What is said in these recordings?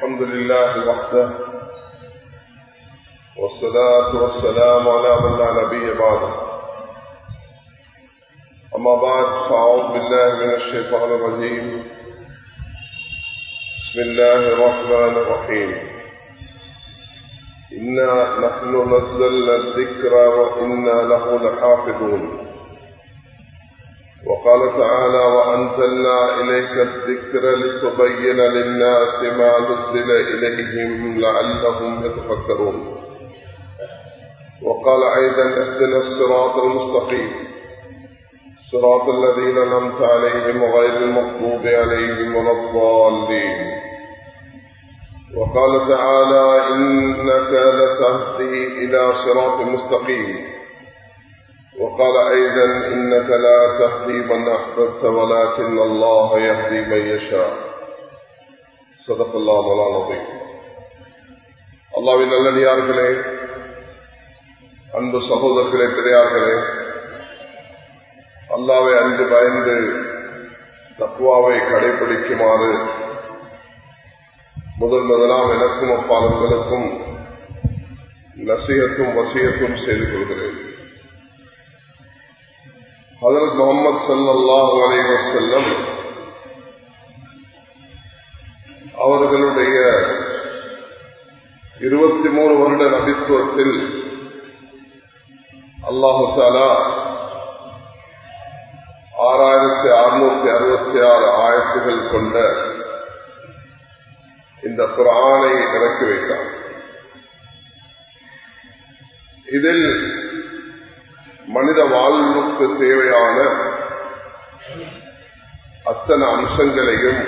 الحمد لله وحده والصلاة والسلام على من لا نبي بعده أما بعد فأعوذ بالله من الشيطان الرجيم بسم الله الرحمن الرحيم إنا نحن نزلنا الذكر وإنا له لحافظون وقال تعالى وأنزلنا إليك الذكر لتبين للناس ما نزل إليهم لعلهم يتفكرون وقال أيضا اهدنا الصراط المستقيم صراط الذين نمت عليهم غير المغضوب عليهم ولا الضالين وقال تعالى إنك لتهدي إلى صراط مستقيم وقال أيضا إنك لا تهدي من أحببت ولكن الله يهدي من يشاء صدق الله مولانا العظيم அல்லாவின் நல்லடியார்களே அன்பு சகோதரர்களே பெரியார்களே அல்லாவை அன்று பயந்து தக்குவாவை கடைபிடிக்குமாறு முதல் முதலாம் எனக்கும் அப்பாளர்களுக்கும் நசிகத்தும் வசியத்தும் செய்து கொள்கிறேன் ஹதரத் முகமது சல்லாஹ் அலைவசல்லம் அவர்களுடைய இருபத்தி மூணு வருட நபித்துவத்தில் அல்லாஹு தாலா ஆறாயிரத்தி அறுநூத்தி அறுபத்தி ஆறு ஆயிரத்துகள் கொண்ட இந்த குரானை இறக்கி வைத்தார் இதில் மனித வாழ்வுக்கு தேவையான அத்தனை அம்சங்களையும்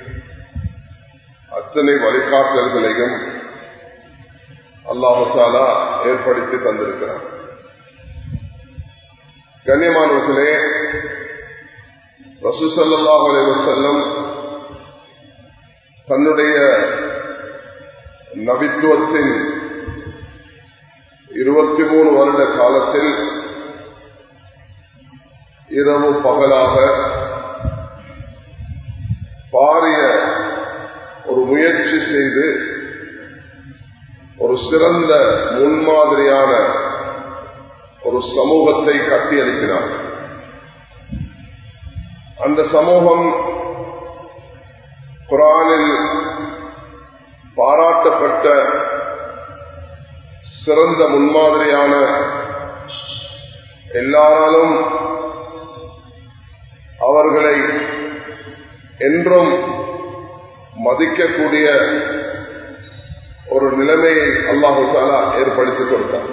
அத்தனை வழிகாட்டல்களையும் அல்லாஹாலா ஏற்படுத்தி தந்திருக்கிறார் கண்ணியமானவர்களே ரசூசல்லாஹ் அலைவசல்லம் தன்னுடைய நபித்துவத்தின் இருபத்தி மூணு வருட காலத்தில் இரவு பகலாக பாரிய ஒரு முயற்சி செய்து ஒரு சிறந்த முன்மாதிரியான ஒரு சமூகத்தை கட்டியளிக்கிறார் அந்த சமூகம் குரானில் பாராட்டப்பட்ட சிறந்த முன்மாதிரியான எல்லாராலும் அவர்களை என்றும் மதிக்கக்கூடிய ஒரு நிலைமையை அல்லாஹு தாலா ஏற்படுத்தி கொடுத்தார்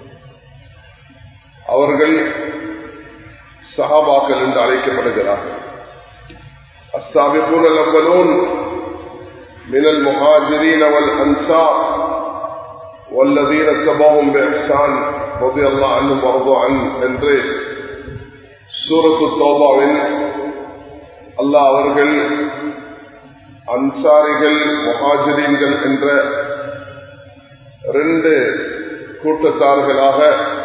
அவர்கள் சஹாபாக்கள் என்று அழைக்கப்படுகிறார்கள் السابقون الأولون من المهاجرين والأنصار والذين تبعهم بإحسان رضي الله عنهم ورضوا عنه என்று சூரத்து தோபாவில் அல்லாஹ் அவர்கள் அன்சாரிகள் மொஹாஜரீன்கள் என்ற ரெண்டு கூட்டத்தார்களாக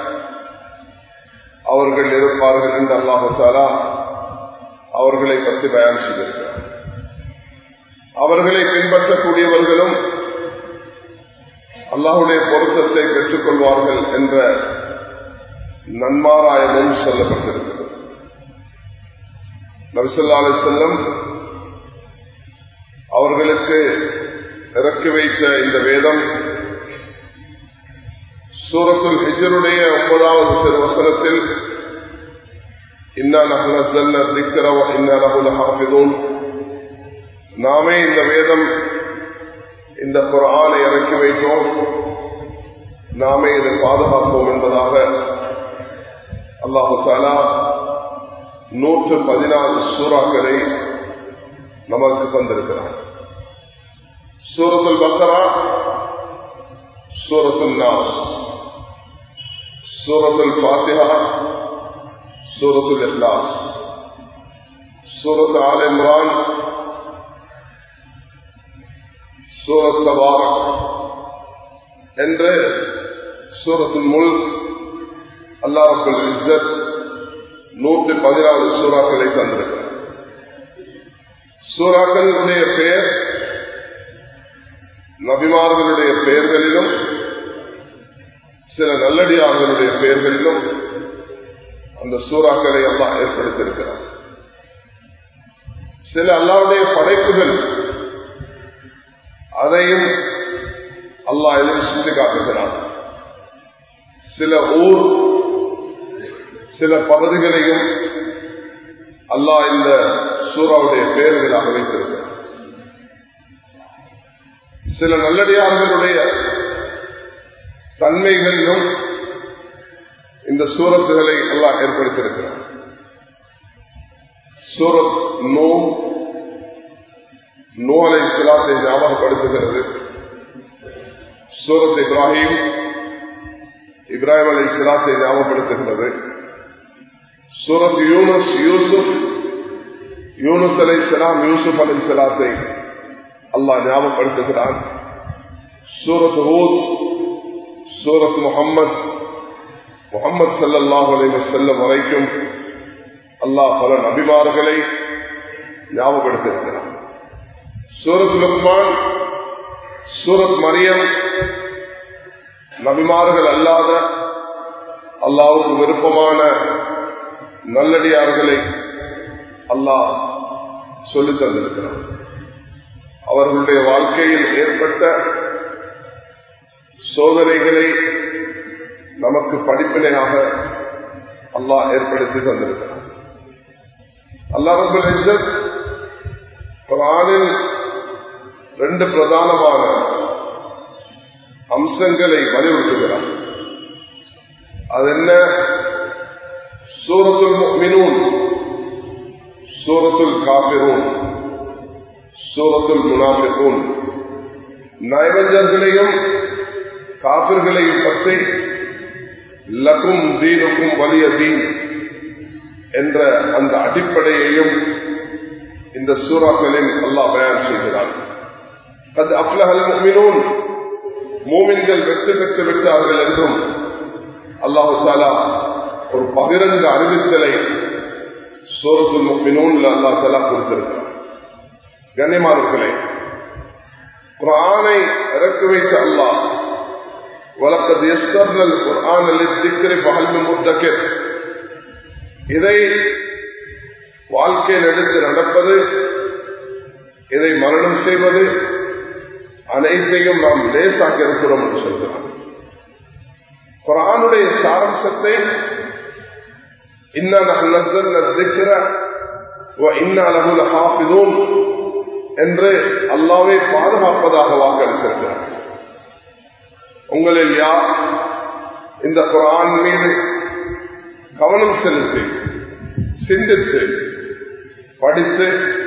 அவர்கள் இருப்பார்கள் என்று அல்லாஹாலா அவர்களை பற்றி பயன் செய்திருக்கிறார் அவர்களை பின்பற்றக்கூடியவர்களும் அல்லாஹுடைய பொருத்தத்தை பெற்றுக் கொள்வார்கள் என்ற நன்மாராயமும் சொல்லப்பட்டிருக்கிறது நபிசல்லா அலி செல்லம் அவர்களுக்கு இறக்கி வைத்த இந்த வேதம் சூரத்துல் ஹிஜருடைய ஒன்பதாவது திருவசனத்தில் நாமே இந்த வேதம் இந்த குரானை இறக்கி வைத்தோம் நாமே இதை பாதுகாப்போம் என்பதாக அல்லாஹு தாலா நூற்று பதினாறு சூறாக்களை நமக்கு தந்திருக்கிறார் சூரத்துல் பக்கரா சூரத்துல் நாஸ் சூரத்துல் பாத்திஹா சூரத்துல் இஹ்லாஸ் சூரத் ஆல் இம்ரான் சூரத் தபாரக் என்று சூரத்துல் முல் அல்லாஹுல் இஸ்ஸத் நூற்றி பதினாலு சூறாக்களை தந்திருக்கிறார் சூறாக்களுடைய பெயர் நபிமார்களுடைய பெயர்களிலும் சில நல்லடியார்களுடைய பெயர்களிலும் அந்த சூறாக்களை அல்லாஹ் ஏற்படுத்தியிருக்கிறார் சில அல்லாவுடைய படைப்புகள் அதையும் அல்லாஹ் எதுவும் சுட்டி காட்டுகிறார் சில ஊர் சில பகுதிகளையும் அல்லாஹ் இந்த சூறாவுடைய பெயர்களாக வைத்திருக்கிறார் சில நல்லடியார்களுடைய தன்மைகளிலும் இந்த சூரத்துகளை எல்லாம் ஏற்படுத்தியிருக்கிறார் சூரத் நோ நூலை சிலாத்தை ஞாபகப்படுத்துகிறது சூரத் இப்ராஹிம் இப்ராஹிம் அலை சிலாத்தை ஞாபகப்படுத்துகிறது சூரத் யூனுஸ் யூசுப் யூனுஸ் அலை சலாம் யூசுப் அலை சலாத்தை அல்லாஹ் ஞாபகப்படுத்துகிறான் சூரத் ஹூத் சூரத் முகம்மது முகமது சல்லாஹ் அலைவ செல்லும் வரைக்கும் அல்லாஹ் பல நபிமார்களை ஞாபகப்படுத்தியிருக்கிறான் சூரத் லுக்மான் சூரத் மரியம் நபிமார்கள் அல்லாத அல்லாவுக்கு விருப்பமான நல்லடியார்களை அல்லாஹ் சொல்லித் தந்திருக்கிறான் அவர்களுடைய வாழ்க்கையில் ஏற்பட்ட சோதனைகளை நமக்கு படிப்பினையாக அல்லாஹ் ஏற்படுத்தி தந்திருக்கிறார் அல்லாஹ் ரபுல் இஸ்ஸத் குரானில் ரெண்டு பிரதானமான அம்சங்களை வலியுறுத்துகிறார் அது என்ன சூரத்துல் மினூன் சூரத்துல் காபிரூன் சூரத்துல் முனாபிகூன் நயவஞ்சர்களையும் காபிர்களையும் பற்றி லக்கும் தீனுக்கும் வலிய தீன் என்ற அந்த அடிப்படையையும் இந்த சூறாக்களில் அல்லாஹ் பயன் செய்கிறார் அது அப்லஹல் முமினூன் மூமின்கள் வெற்றி பெற்று விட்டார்கள் என்றும் அல்லாஹு தாலா ஒரு பகிரங்க அறிவித்தலை சூரத்துல் முமினூன் அல்லா தாலா கொடுத்திருக்கிறார் கண்ணியமானவர்களே குரானை இறக்கி வைத்த அல்லாஹ் وَلَقَدْ يَسَّرْنَا الْقُرْآنَ لِلذِّكْرِ فَهَلْ مِن مُدَّكِرٍ இதை வாழ்க்கையில் எடுத்து நடப்பது இதை மரணம் செய்வது அனைத்தையும் நாம் லேசாக இருக்கிறோம் என்று சொல்கிறார் குரானுடைய சாரம்சத்தை என்று அல்லாவே பாதுகாப்பதாக வாக்களித்திருக்கிறார் உங்களில் யார் இந்த குரான் மீது கவனம் செலுத்தி சிந்தித்து படித்து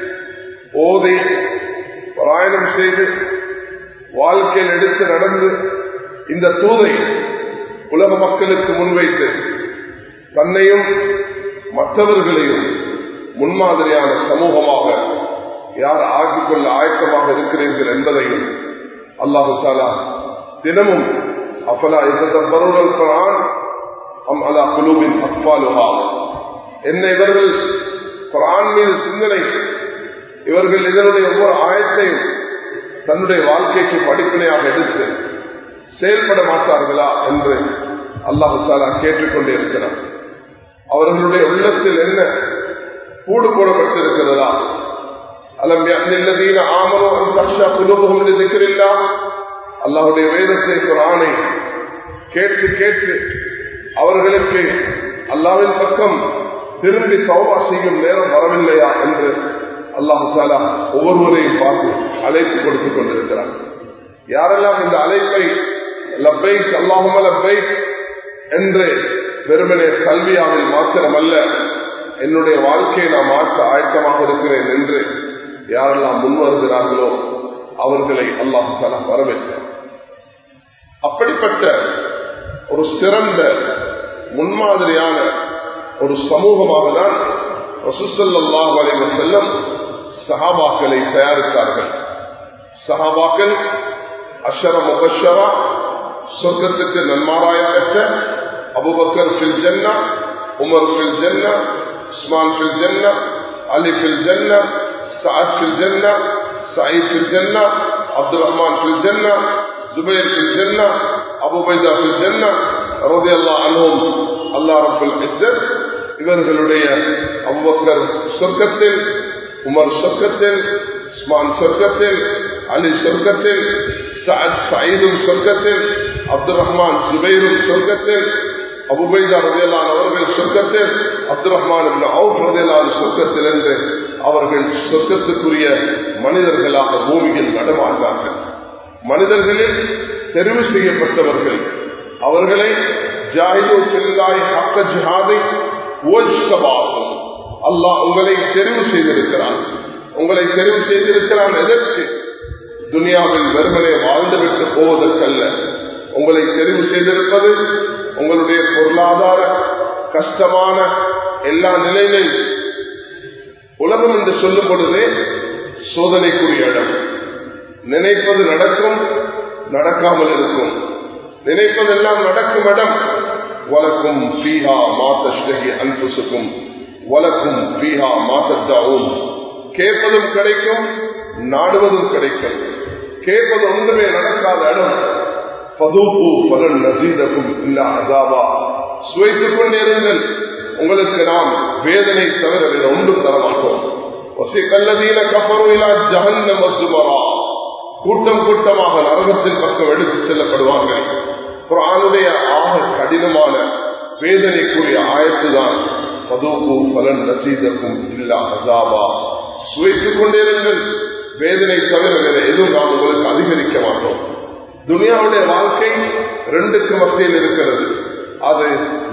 ஓதி பாராயணம் செய்து வாழ்க்கையில் எடுத்து நடந்து இந்த தூதை உலக மக்களுக்கு முன்வைத்து தன்னையும் மற்றவர்களையும் முன்மாதிரியான சமூகமாக யார் ஆக்கிக்கொள்ள ஆயத்தமாக இருக்கிறீர்கள் என்பதையும் அல்லாஹு தாலா தினமும் அஃபலா இசத்தருள் குரான் அம் அலா குழுவின் அக்பாலுஹா என்ன இவர்கள் குரான் மீது சிந்தனை இவர்கள் இதனுடைய ஒவ்வொரு ஆயத்தையும் தன்னுடைய வாழ்க்கைக்கு படிப்பினையாக எடுத்து செயல்பட மாட்டார்களா என்று அல்லாஹு தாலா கேட்டுக்கொண்டே இருக்கிறார் அவர்களுடைய உள்ளத்தில் என்ன கூடு போடப்பட்டிருக்கிறதா அலம் நில்லதீன ஆமனோ தர்ஷா குழுமுகம் இருக்கிறில்லா அல்லாஹுடைய வேதத்தை குரானை கேட்டு கேட்டு அவர்களுக்கு அல்லாவின் பக்கம் திரும்பி சௌபா செய்யும் நேரம் வரவில்லையா என்று அல்லாஹு தாலா ஒவ்வொருவரையும் பார்த்து அழைப்பு கொடுத்துக் கொண்டிருக்கிறார் யாரெல்லாம் இந்த அழைப்பை லப்பை அல்லாஹும லப்பை என்று வெறுமனே கல்வியாவில் மாத்திரமல்ல என்னுடைய வாழ்க்கையை நான் மாற்ற ஆயத்தமாக இருக்கிறேன் என்று யாரெல்லாம் முன்வருகிறார்களோ அவர்களை அல்லாஹு தாலா வரவேற்கிறார் அப்படிப்பட்ட ஒரு சிறந்த முன்மாதிரியான ஒரு சமூகமாக தான் ரசூசல்லாஹ் அலைவ செல்லம் சஹாபாக்களை தயாரித்தார்கள் சஹாபாக்கள் அஷர முபஷரா சொர்க்கத்துக்கு நன்மாராய பெற்ற அபுபக்கர் ஃபில் ஜன்னா உமர் ஃபில் ஜன்னா உஸ்மான் ஃபில் ஜன்னா அலி ஃபில் ஜன்னா சாத் ஃபில் ஜன்னா சயீத் ஃபில் ஜன்னா அப்துல் ரஹ்மான் ஃபில் ஜன்னா ஜுபைர் ஃபில் ஜன்னா அபுபைதா ஃபில் ஜன்னா ரலியல்லாஹு அன்ஹும் அல்லாஹ் ரப்பல் இஸ்ஸத் இவர்களுடைய அவ்வக்கர் சொர்க்கத்தில் உமர் சொர்க்கத்தில் உஸ்மான் சொர்க்கத்தில் அலி சொர்க்கத்தில் சஅத் சயீதும் சொர்க்கத்தில் அப்துல் ரஹ்மான் ஜுபைரும் சொர்க்கத்தில் அபுபைதா ரதியலான் அவர்கள் சொர்க்கத்தில் அப்துல் ரஹ்மான் அவுப் ரதியலான் சொர்க்கத்தில் என்று அவர்கள் சொர்க்கத்துக்குரிய மனிதர்களாக பூமியில் நடமாட்டார்கள் மனிதர்களில் தெரிவு செய்யப்பட்டவர்கள் அவர்களை ஜாஹிதோ செல்லாய் ஹக்க ஜிஹாதை ஓஜ்கபாகும் அல்லாஹ் உங்களை தெரிவு செய்திருக்கிறான் உங்களை தெரிவு செய்திருக்கிறான் எதற்கு துனியாவில் வெறுமனே வாழ்ந்துவிட்டு போவதற்கல்ல உங்களை தெரிவு செய்திருப்பது உங்களுடைய பொருளாதார கஷ்டமான எல்லா நிலையிலும் உலகம் என்று சொல்லும் பொழுதே சோதனைக்குரிய இடம் நினைப்பது நடக்கும் நடக்காமல் இருக்கும் நினைப்பதெல்லாம் நடக்கும் இடம் வலக்கும் பீஹா மாத்தஸ்டகி அன்புசுக்கும் வலக்கும் பீஹா மாத்தத்தாவும் கேட்பதும் கிடைக்கும் நாடுவதும் கிடைக்கும் கேட்பது ஒன்றுமே நடக்காத இடம் பதூப்பு பலன் நசீதக்கும் இல்ல அதாவா சுவைத்துக் கொண்டிருங்கள் உங்களுக்கு நாம் வேதனை தவிர வேறு ஒன்றும் தரமாட்டோம் வசி கல்லதீன கப்பருவிலா ஜகன்ன மசுமரா கூட்டம் கூட்டமாக நரகத்தின் பக்கம் எடுத்து செல்லப்படுவார்கள் குரானுடைய ஆக கடினமான வேதனைக்குரிய ஆயத்துதான் பதூப்பு பலன் நசீதக்கும் இல்லா அதாவா சுவைத்துக் கொண்டிருங்கள் வேதனை தவிர வேற எதுவும் நாம் உங்களுக்கு அதிகரிக்க மாட்டோம் துனியாவுடைய வாழ்க்கை ரெண்டுக்கு மத்தியில் இருக்கிறது அது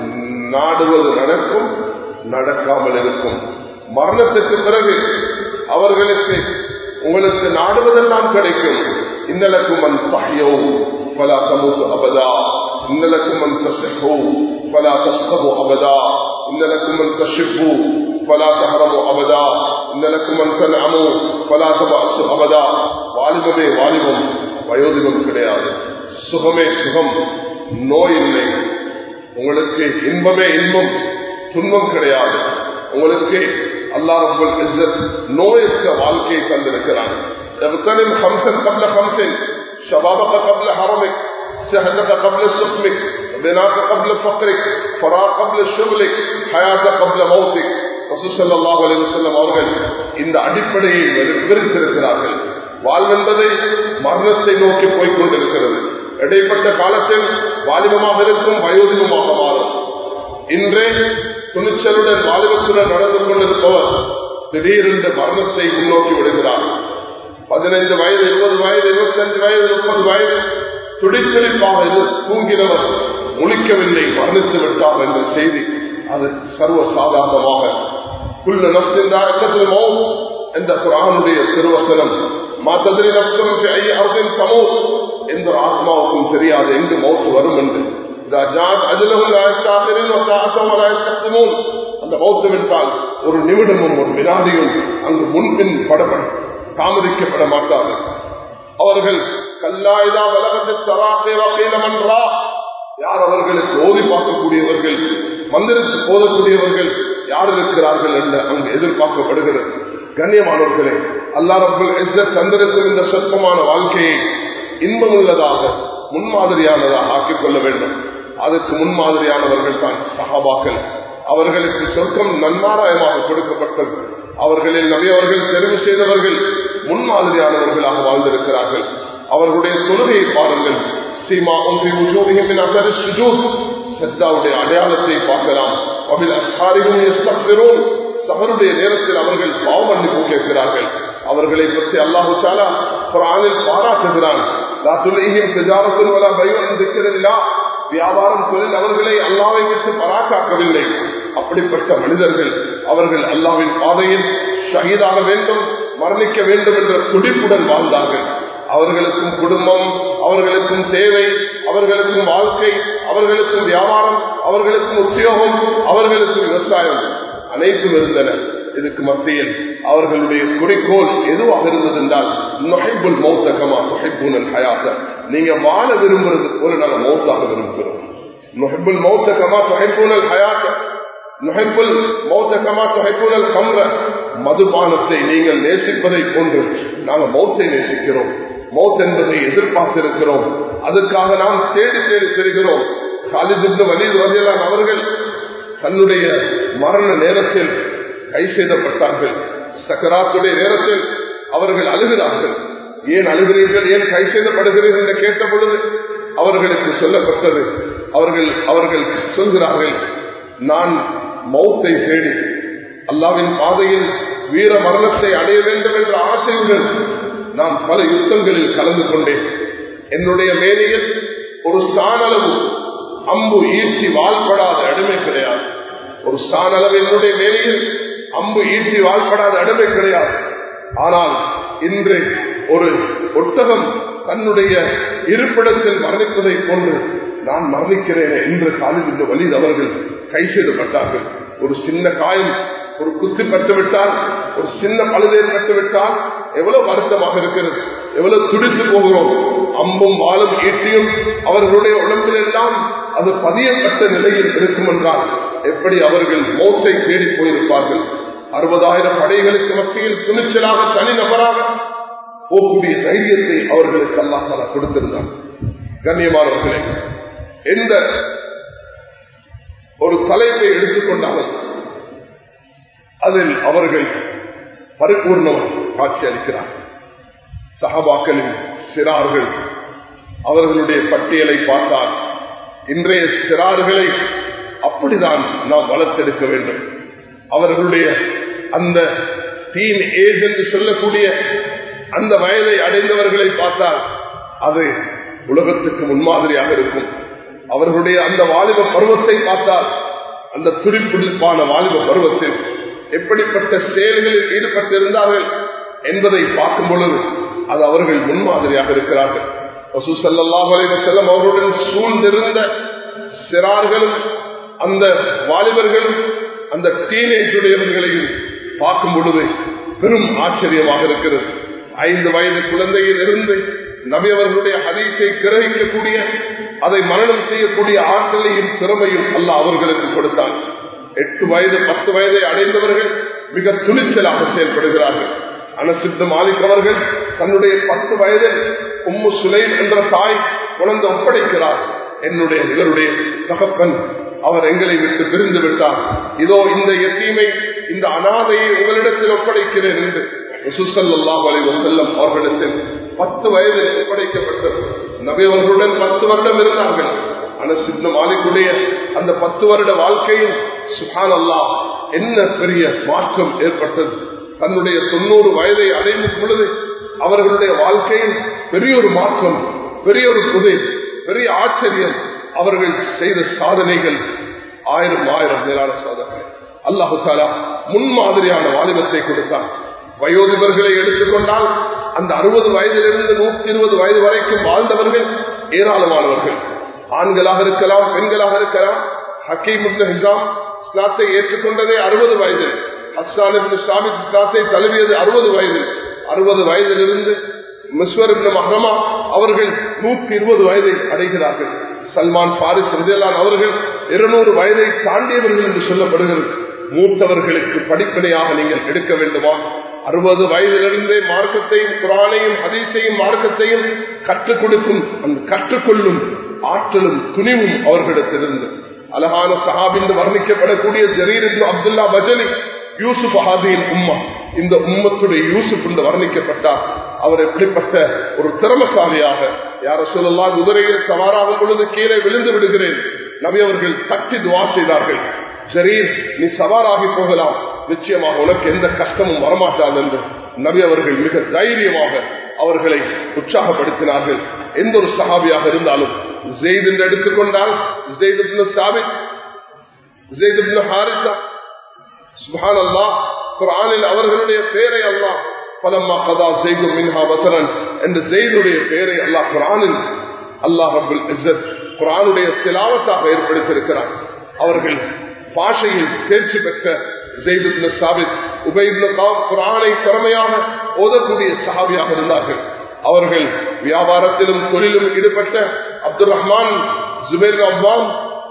நாடுவது நடக்கும் நடக்காமல் இருக்கும் மரணத்துக்கு பிறகு அவர்களுக்கு உங்களுக்கு நாடுவதெல்லாம் கிடைக்கும் இன்னலக்கும் அன் பஹ்யோ பலா தமுத்து அபதா இன்னலக்கும் அன் தசஹோ பலா தஸ்கபு அபதா இன்னலக்கும் அன் தஷிப்பு பலா தஹரமு அபதா இன்னலக்கும் அன் தன்அமு பலா தபாசு அபதா வாலிபமே வாலிபம் வயோதிகம் கிடையாது சுகமே சுகம் நோய் இல்லை உங்களுக்கு இன்பமே இன்பம் துன்பம் கிடையாது உங்களுக்கு அல்லா ரப்பல் இஸ்ஸத் நோயற்ற வாழ்க்கையை தந்திருக்கிறான் اغتنم خمسا قبل خمس شبابك قبل حرمك سهدك قبل سقمك بناك قبل فقرك فراغ قبل شغلك حياتك قبل موتك ரசூசல்லாஹ் அலிவசல்லம் அவர்கள் இந்த அடிப்படையை விரித்திருக்கிறார்கள் வாழ்வென்பதை மரணத்தை நோக்கி போய்கொண்டிருக்கிறது இடைப்பட்ட காலத்தில் வாலிபமாக இருக்கும் வயோதிகமாக மாறும் இன்றே துணிச்சலுடன் வாலிபத்துடன் நடந்து கொண்டிருப்பவர் திடீரென்று மரணத்தை முன்னோக்கி விடுகிறார் பதினைந்து வயது இருபது வயது இருபத்தஞ்சு வயது முப்பது வயது துடித்துடிப்பாக தூங்கினவர் முழிக்கவில்லை மரணித்து விட்டார் என்ற செய்தி அது சர்வ சாதாரணமாக குள்ள நப்சின் என்ற குரானுடைய திருவசனம் மாத்ததிரி நப்சம் அருகின் சமூ எந்த ஒரு ஆத்மாவுக்கும் தெரியாது எங்கு மௌத்து வரும் என்று அந்த மௌத்தம் என்றால் ஒரு நிமிடமும் ஒரு வினாடியும் அங்கு முன்பின் படப்பட தாமதிக்கப்பட மாட்டார்கள் அவர்கள் கல்லாயுதா வலகத்தை தராசேவா யார் அவர்களுக்கு ஓதி பார்க்கக்கூடியவர்கள் மந்திரத்து போதக்கூடியவர்கள் யார் இருக்கிறார்கள் என்று அங்கு எதிர்பார்க்கப்படுகிறது கண்ணியமானவர்களே அல்லா ரபுல் தந்திருக்கும் இந்த சொற்பமான வாழ்க்கையை இன்பமுள்ளதாக முன்மாதிரியானதாக ஆக்கிக் கொள்ள வேண்டும் அதுக்கு முன்மாதிரியானவர்கள் தான் சகாபாக்கள் அவர்களுக்கு சொர்க்கம் நன்மாராயமாக கொடுக்கப்பட்டது அவர்களில் நபியவர்கள் தெரிவு செய்தவர்கள் முன்மாதிரியானவர்களாக வாழ்ந்திருக்கிறார்கள் அவர்களுடைய தொழுகையை பாருங்கள் சீமா ஒன்றை சத்தாவுடைய அடையாளத்தை பார்க்கலாம் சகருடைய நேரத்தில் அவர்கள் பாவ மன்னிப்பு கேட்கிறார்கள் அவர்களை பற்றி அல்லாஹு சாலா குரானில் பாராட்டுகிறான் வியாபாரம் தொழில் அவர்களை அல்லாவை விட்டு பராக்காக்கவில்லை அப்படிப்பட்ட மனிதர்கள் அவர்கள் அல்லாவின் பாதையில் ஷஹீதாக வேண்டும் மரணிக்க வேண்டும் என்ற துடிப்புடன் வாழ்ந்தார்கள் அவர்களுக்கும் குடும்பம் அவர்களுக்கும் தேவை அவர்களுக்கும் வாழ்க்கை அவர்களுக்கும் வியாபாரம் அவர்களுக்கும் உத்தியோகம் அவர்களுக்கும் விவசாயம் அனைத்தும் இருந்தன இதுக்கு மத்தியில் அவர்களுடைய குறிக்கோள் எதுவாக இருந்தது என்றால் நொஹைபுல் மௌத்தகமா நொஹைபுனல் ஹயாத்த நீங்க வாழ விரும்புறது போல நாங்க மௌத்தாக விரும்புகிறோம் நொஹைபுல் மௌத்தகமா நொஹைபுனல் ஹயாத்த நொஹைபுல் மௌத்தகமா நொஹைபுனல் கம்ர மதுபானத்தை நீங்கள் நேசிப்பதை போன்று நாங்கள் மௌத்தை நேசிக்கிறோம் மௌத் என்பதை எதிர்பார்த்திருக்கிறோம் அதுக்காக நாம் தேடி தேடி பெறுகிறோம் காலிதிப்னு வலீது வகையிலான அவர்கள் தன்னுடைய மரண நேரத்தில் கை செய்தப்பட்டார்கள் சக்கராத்துடைய நேரத்தில் அவர்கள் அழுகிறார்கள் ஏன் அழுகிறீர்கள் ஏன் கை செய்தப்படுகிறீர்கள் என்று கேட்ட பொழுது அவர்களுக்கு சொல்லப்பட்டது அவர்கள் அவர்கள் சொல்கிறார்கள் நான் மௌத்தை தேடி அல்லாவின் பாதையில் வீர மரணத்தை அடைய வேண்டும் என்ற ஆசையுடன் நான் பல யுத்தங்களில் கலந்து கொண்டேன் என்னுடைய மேனியில் ஒரு சாணளவு அம்பு ஈர்த்தி வாழ்படாத அடிமை கிடையாது ஒரு சாணளவு என்னுடைய மேனியில் அம்பு ஈர்த்தி வாழ்படாத அடிமை கிடையாது ஆனால் இன்று ஒரு ஒட்டகம் தன்னுடைய இருப்பிடத்தில் மரணிப்பதை போன்று நான் மரணிக்கிறேன் என்று காலில் இந்த வலிது அவர்கள் கை செய்யப்பட்டார்கள் ஒரு சின்ன காயம் ஒரு குத்து பட்டுவிட்டால் ஒரு சின்ன பழுதேன் பட்டுவிட்டால் எவ்வளவு வருத்தமாக இருக்கிறது எவ்வளவு துடித்து போகிறோம் அம்பும் வாழும் ஈட்டியும் அவர்களுடைய உடம்பில் எல்லாம் அது பதியப்பட்ட நிலையில் இருக்கும் என்றால் எப்படி அவர்கள் மோத்தை தேடி போயிருப்பார்கள் அறுபதாயிரம் படைகளுக்கு மத்தியில் துணிச்சலாக தனிநபராக போகக்கூடிய தைரியத்தை அவர்களுக்கு அல்லாஹால கொடுத்திருந்தார் கண்ணியமானவர்களே எந்த ஒரு தலைப்பை எடுத்துக்கொண்டாலும் அதில் அவர்கள் பரிபூர்ணம் காட்சி அளிக்கிறார் சஹபாக்களின் சிறார்கள் அவர்களுடைய பட்டியலை பார்த்தால் இன்றைய சிறார்களை அப்படிதான் நாம் வளர்த்தெடுக்க வேண்டும் அவர்களுடைய அந்த டீன் ஏஜ் என்று சொல்லக்கூடிய அந்த வயதை அடைந்தவர்களை பார்த்தால் அது உலகத்துக்கு முன்மாதிரியாக இருக்கும் அவர்களுடைய அந்த வாலிப பருவத்தை பார்த்தால் அந்த துடிப்புடிப்பான வாலிப பருவத்தில் எப்படிப்பட்ட செயல்களில் ஈடுபட்டிருந்தார்கள் என்பதை பார்க்கும் பொழுது அது அவர்கள் முன்மாதிரியாக இருக்கிறார்கள் செல்லம் அவர்களுடன் சூழ்ந்திருந்த சிறார்களும் அந்த வாலிபர்களும் அந்த டீனேஜ் உடையவர்களையும் பார்க்கும் பொழுது பெரும் ஆச்சரியமாக இருக்கிறது ஐந்து வயது குழந்தையில் இருந்து நபி அவர்களுடைய ஹதீஸை கிரகிக்கக்கூடிய அதை மரணம் செய்யக்கூடிய ஆற்றலையும் திறமையும் அல்ல அவர்களுக்கு கொடுத்தான் எட்டு வயது பத்து வயதை அடைந்தவர்கள் மிக துணிச்சலாக செயல்படுகிறார்கள் அனசித்த மாலிக் அவர்கள் தன்னுடைய பத்து வயதில் உம்மு சுலைம் என்ற தாய் குழந்தை ஒப்படைக்கிறார் என்னுடைய இவருடைய தகப்பன் அவர் எங்களை விட்டு பிரிந்து விட்டார் இதோ இந்த எத்தீமை இந்த அனாதையை உங்களிடத்தில் ஒப்படைக்கிறேன் என்று செல்லம் அவர்களிடத்தில் பத்து வயதில் ஒப்படைக்கப்பட்டது நபி அவர்களுடன் பத்து வருடம் இருந்தார்கள் அனசித்த மாலிக்குடைய அந்த பத்து வருட வாழ்க்கையில் சுகான் அல்லா என்ன பெரிய மாற்றம் ஏற்பட்டது தன்னுடைய தொண்ணூறு வயதை அடைந்த பொழுது அவர்களுடைய வாழ்க்கையில் பெரிய ஒரு மாற்றம் பெரிய ஒரு புதை பெரிய ஆச்சரியம் அவர்கள் செய்த சாதனைகள் ஆயிரம் ஆயிரம் மேலான சாதனைகள் அல்லாஹு தாலா முன்மாதிரியான வாலிபத்தை கொடுத்தார் வயோதிபர்களை எடுத்துக்கொண்டால் அந்த அறுபது வயதிலிருந்து நூத்தி இருபது வயது வரைக்கும் வாழ்ந்தவர்கள் ஏராளமானவர்கள் ஆண்களாக இருக்கலாம் பெண்களாக இருக்கலாம் ஹக்கீம் ஹிசாம் இஸ்லாத்தை ஏற்றுக்கொண்டதே அறுபது வயதில் ஹஸ்ஸான் சாமித் இஸ்லாத்தை தழுவியது அறுபது வயதில் அறுபது வயதிலிருந்து மிஸ்வர் மஹ்ரமா அவர்கள் நூற்றி இருபது வயதை அடைகிறார்கள் சல்மான் பாரிஸ் ரிஜலான் அவர்கள் இருநூறு வயதை தாண்டியவர்கள் என்று சொல்லப்படுகிறது மூத்தவர்களுக்கு படிப்பனையாக நீங்கள் எடுக்க வேண்டுமா அறுபது வயதிலிருந்தே மார்க்கத்தையும் குரானையும் ஹதீஸையும் மார்க்கத்தையும் கற்றுக் கொடுக்கும் அந்த கற்றுக்கொள்ளும் ஆற்றலும் துணிவும் அவர்களிடத்திலிருந்து அழகான சஹாபிந்து வர்ணிக்கப்படக்கூடிய ஜரீர் அப்துல்லா பஜலி யூசுப் அஹாதியின் உம்மா இந்த உம்மத்துடைய யூசுப் என்று வர்ணிக்கப்பட்டார் அவர் எப்படிப்பட்ட ஒரு திறமசாலியாக யார சொல்லலாம் குதிரையில் சவாராகும் பொழுது கீழே விழுந்து விடுகிறேன் நபி அவர்கள் தட்டி துவா செய்தார்கள் ஜரீர் நீ சவாராகி போகலாம் நிச்சயமாக உனக்கு எந்த கஷ்டமும் வரமாட்டாது என்று நபி அவர்கள் மிக தைரியமாக அவர்களை உற்சாகப்படுத்தினார்கள் எந்த ஒரு சஹாபியாக இருந்தாலும் ஜெயித் என்று எடுத்துக்கொண்டால் ஜெயித் சாபித் ஜெயித் ஹாரிசா சுபான் அல்லா குரானில் அவர்களுடைய பேரை அல்லாஹ் பலம்மா கதா செய்து மின்ஹா வசரன் என்று செய்துடைய பேரை அல்லாஹ் குரானில் அல்லாஹ் அபுல் இஸ்ஸத் குரானுடைய திலாவத்தாக ஏற்படுத்தியிருக்கிறார் அவர்கள் பாஷையில் தேர்ச்சி பெற்ற ஜெய்து சாபித் உபயிப்னு குரானை திறமையாக ஓதக்கூடிய சஹாபியாக இருந்தார்கள் அவர்கள் வியாபாரத்திலும் தொழிலும் ஈடுபட்ட அப்துல் ரஹ்மான் ஜுபேர் அப்வான்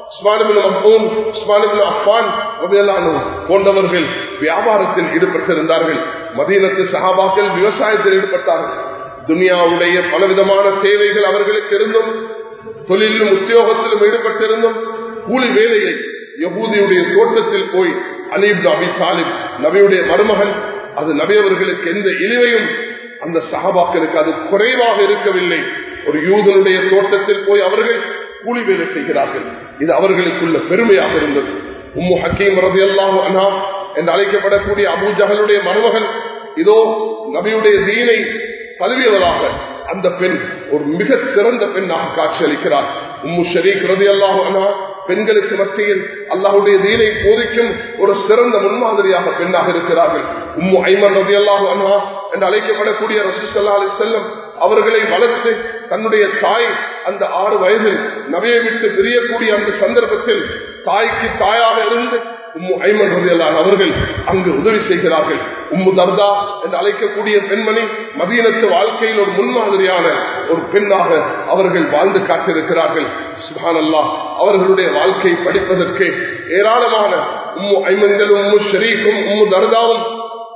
போன்றவர்கள் வியாபாரத்தில் ஈடுபட்டிருந்தார்கள் மதீனத்து சகாபாக்கள் விவசாயத்தில் ஈடுபட்டார்கள் துனியாவுடைய பலவிதமான தேவைகள் அவர்களுக்கு இருந்தும் தொழிலும் உத்தியோகத்திலும் ஈடுபட்டிருந்தும் கூலி வேலையை யகூதியுடைய தோட்டத்தில் போய் அலீப் அபி சாலிப் நபியுடைய மருமகன் அது நபியவர்களுக்கு எந்த இழிவையும் அந்த சகாபாக்களுக்கு அது குறைவாக இருக்கவில்லை ஒரு யூதனுடைய தோட்டத்தில் போய் அவர்கள் கூலி வேலை செய்கிறார்கள் இது அவர்களுக்குள்ள பெருமையாக இருந்தது உம்மு ஹக்கீம் ரதி அல்லாஹு அண்ணா என்று அழைக்கப்படக்கூடிய அபூஜகளுடைய மருமகன் இதோ நபியுடைய தீனை தழுவியவராக அந்த பெண் ஒரு மிக சிறந்த பெண்ணாக காட்சியளிக்கிறார் உம்மு ஷரீக் ரதி அல்லாஹு அண்ணா பெண்களுக்கு மத்தியில் அல்லாஹுடைய தீனை போதிக்கும் ஒரு சிறந்த முன்மாதிரியாக பெண்ணாக இருக்கிறார்கள் உம்மு ஐமன் ரதி அல்லாஹு அண்ணா என்று அழைக்கப்படக்கூடிய ரசூசல்லா அலி செல்லம் அவர்களை வளர்த்து தன்னுடைய தாய் அந்த ஆறு வயதில் நவையை விட்டு பிரியக்கூடிய அந்த சந்தர்ப்பத்தில் தாய்க்கு தாயாக இருந்து உம்மு ஐமன் ரதியல்லான் அவர்கள் அங்கு உதவி செய்கிறார்கள் உம்மு தர்தா என்று அழைக்கக்கூடிய பெண்மணி மதீனத்து வாழ்க்கையில் ஒரு முன்மாதிரியான ஒரு பெண்ணாக அவர்கள் வாழ்ந்து காட்டிருக்கிறார்கள் சுபான் அல்லா அவர்களுடைய வாழ்க்கை படிப்பதற்கு ஏராளமான உம்மு ஐமன்களும் உம்மு ஷரீஃபும் உம்மு தர்தாவும்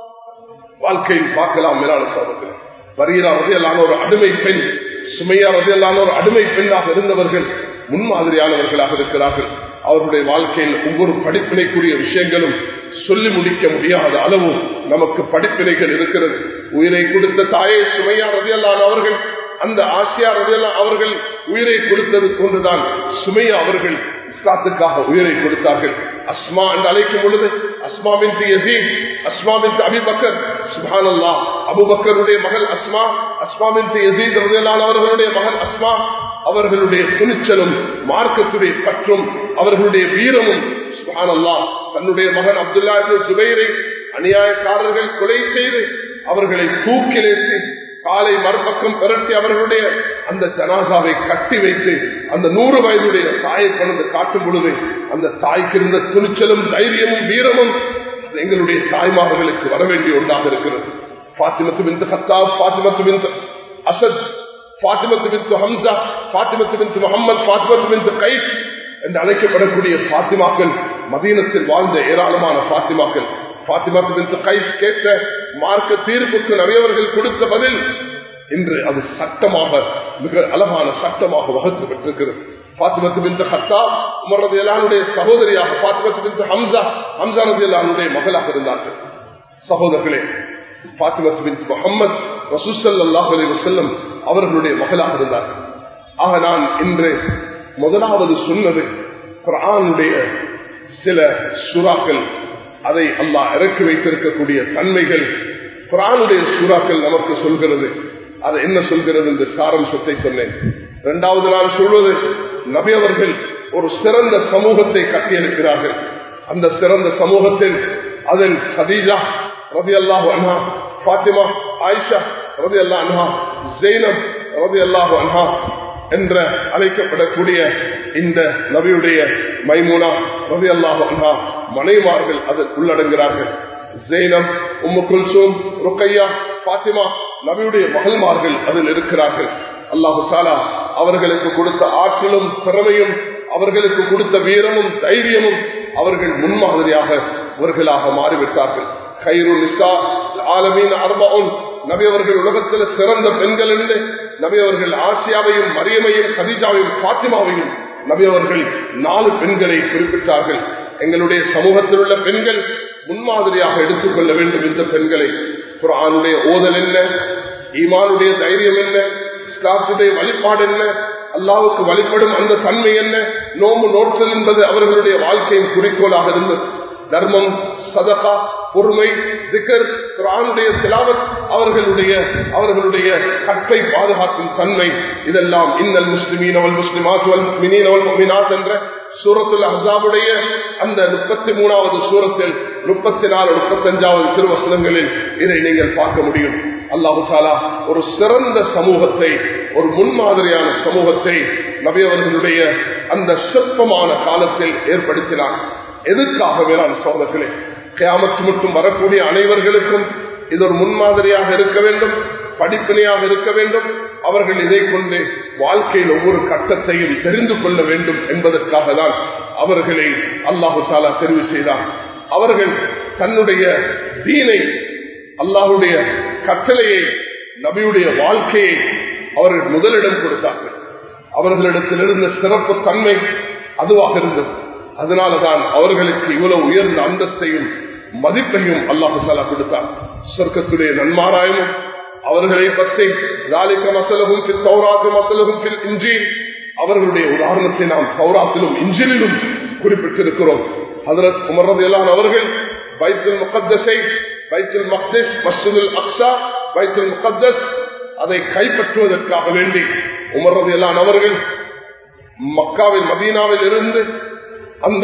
வாழ்க்கையில் பார்க்கலாம் மேலான சோதத்தில் வரீரா ரதியல்லான ஒரு அடிமை பெண் சுமையா ரதியல்லான ஒரு அடிமை பெண்ணாக இருந்தவர்கள் முன்மாதிரியானவர்களாக இருக்கிறார்கள் அவருடைய வாழ்க்கையில் ஒவ்வொரு படிப்பினைக்குரிய விஷயங்களும் சொல்லி முடிக்க முடியாத அளவு நமக்கு படிப்பினைகள் இருக்கிறது உயிரை கொடுத்த தாயே சுமையா ரதியல்லான் அவர்கள் அந்த ஆசியா ரதியல்லா அவர்கள் உயிரை கொடுத்தது கொண்டுதான் சுமையா அவர்கள் இஸ்லாத்துக்காக உயிரை கொடுத்தார்கள் அஸ்மா என்று அழைக்கும் பொழுது அஸ்மாவின் யசீத் அஸ்மாவின் அபிபக்கர் சுபான் அல்லா அபுபக்கருடைய மகள் அஸ்மா அஸ்மாவின் யசீத் ரதியல்லான் அவர்களுடைய மகள் அஸ்மா அவர்களுடைய துணிச்சலும் மார்க்கத்துடைய பற்றும் அவர்களுடைய வீரமும் சுபானல்லா தன்னுடைய மகன் அப்துல்லா சுபைரை அநியாயக்காரர்கள் கொலை செய்து அவர்களை தூக்கிலேற்றி காலை மறுபக்கம் பெரட்டி அவர்களுடைய அந்த ஜனாசாவை கட்டி வைத்து அந்த நூறு வயதுடைய தாயை கொண்டு காட்டும் பொழுது அந்த தாய்க்கு இருந்த துணிச்சலும் தைரியமும் வீரமும் எங்களுடைய தாய்மார்களுக்கு வர வேண்டிய ஒன்றாக இருக்கிறது பாத்திமத்து பின் ஹத்தாப் பாத்திமத்து பின் அசத் பாத்திமத்து பின் ஹம்சா பாத்திமத்து பின் முகமது பாத்திமத்து பின் கைஸ் என்று அழைக்கப்படக்கூடிய பாத்திமாக்கள் மதீனத்தில் வாழ்ந்த ஏராளமான பாத்திமாக்கள் பாத்திமாத்து பின் கைஸ் கேட்ட மார்க்க தீர்ப்புக்கு நிறையவர்கள் கொடுத்த பதில் இன்று அது சட்டமாக மிக அழகான சட்டமாக வகுக்கப்பட்டிருக்கிறது பாத்திமத்து பின் ஹத்தா உமரது எல்லாருடைய சகோதரியாக பாத்திமத்து பின் ஹம்சா ஹம்சா ரதி எல்லாருடைய மகளாக இருந்தார்கள் சகோதரர்களே பாத்திமத்து பின் முகமது ரசூசல்லாஹ் அலி வசல்லம் அவர்களுடைய மகளாக இருந்தார்கள் ஆக நான் இன்று முதலாவது சொன்னது குரானுடைய சில சுறாக்கள் அதை அல்லாஹ் இறக்கி வைத்திருக்கக்கூடிய தன்மைகள் குரானுடைய சூறாக்கள் நமக்கு சொல்கிறது அது என்ன சொல்கிறது என்று சாரம்சத்தை சொன்னேன் இரண்டாவது நான் சொல்வது நபி அவர்கள் ஒரு சிறந்த சமூகத்தை கட்டியிருக்கிறார்கள் அந்த சிறந்த சமூகத்தில் அதில் ஹதீஜா ரவி அல்லாஹு அன்ஹா பாத்திமா ஆயிஷா ரவி அல்லா அன்ஹா ஜெயினம் ரவி அல்லாஹு அன்ஹா என்ற அழைக்கப்படக்கூடிய இந்த நபியுடைய மைமூனா ரவி அல்லாஹு அன்ஹா மனைவார்கள் அதில் உள்ளடங்குகிறார்கள் ஜெயினம் உம்மு குல்சூம் ருக்கையா பாத்திமா நபியுடைய மகள்மார்கள் அதில் இருக்கிறார்கள் அல்லாஹு சாலா அவர்களுக்கு கொடுத்த ஆற்றலும் திறமையும் அவர்களுக்கு கொடுத்த வீரமும் தைரியமும் அவர்கள் முன்மாதிரியாக அவர்களாக மாறிவிட்டார்கள் கைரு நிசா ஆலமீன் அர்பவுன் நபி அவர்கள் உலகத்தில் சிறந்த பெண்கள் என்று நபி அவர்கள் ஆசியாவையும் மரியமையும் கதிஜாவையும் பாத்திமாவையும் நபி அவர்கள் நாலு பெண்களை குறிப்பிட்டார்கள் எங்களுடைய சமூகத்தில் உள்ள பெண்கள் முன்மாதிரியாக எடுத்துக்கொள்ள வேண்டும் இந்த பெண்களை குரானுடைய ஓதல் என்ன ஈமானுடைய தைரியம் என்ன இஸ்லாத்துடைய வழிபாடு என்ன அல்லாவுக்கு வழிபடும் அந்த தன்மை என்ன நோம்பு நோற்றல் என்பது அவர்களுடைய வாழ்க்கையின் குறிக்கோளாக இருந்தது தர்மம் சதகா பொறுமை திகர் குரானுடைய திலாவத் அவர்களுடைய அவர்களுடைய கற்பை பாதுகாக்கும் தன்மை இதெல்லாம் இன்னல் முஸ்லிமீன் அவள் முஸ்லிமாத் மினீன் அவள் மினாத் என்ற சூரத்துல் அஹாபுடைய அந்த முப்பத்தி மூணாவது சூரத்தில் முப்பத்தி நாலு முப்பத்தஞ்சாவது திருவசனங்களில் இதை நீங்கள் பார்க்க முடியும் அல்லாஹு தாலா ஒரு சிறந்த சமூகத்தை ஒரு முன்மாதிரியான சமூகத்தை நபியவர்களுடைய அந்த சிற்பமான காலத்தில் ஏற்படுத்தினார் எதுக்காக வேளாண் சோதர்களே கியாமத்து மட்டும் வரக்கூடிய அனைவர்களுக்கும் இது ஒரு முன்மாதிரியாக இருக்க வேண்டும் படிப்பினையாக இருக்க வேண்டும் அவர்கள் இதை கொண்டு வாழ்க்கையில் ஒவ்வொரு கட்டத்தையும் தெரிந்து கொள்ள வேண்டும் என்பதற்காக தான் அவர்களை அல்லாஹு தாலா தெரிவு செய்தார் அவர்கள் தன்னுடைய தீனை அல்லாஹுடைய கட்டளையை நபியுடைய வாழ்க்கையை அவர்கள் முதலிடம் கொடுத்தார்கள் அவர்களிடத்தில் இருந்த சிறப்பு தன்மை அதுவாக இருந்தது அதனாலதான் அவர்களுக்கு இவ்வளவு உயர்ந்த அந்தஸ்தையும் மதிப்பையும் அல்லாஹு சாலா கொடுத்தார் சொர்க்கத்துடைய நன்மாராயமும் அவர்களை பற்றி மசலகும் மசலகும் இன்றி அவர்களுடைய உதாரணத்தை நாம் சௌராத்திலும் இஞ்சிலும் குறிப்பிட்டிருக்கிறோம் ஹதரத் உமரது எல்லாம் அவர்கள் பைத்துல் முகத்தஸை பைத்துல் மக்திஸ் மஸ்ஜிதுல் அக்ஸா பைத்துல் முகத்தஸ் அதை கைப்பற்றுவதற்காக வேண்டி உமரது எல்லாம் அவர்கள் மக்காவில் மதீனாவில் இருந்து அந்த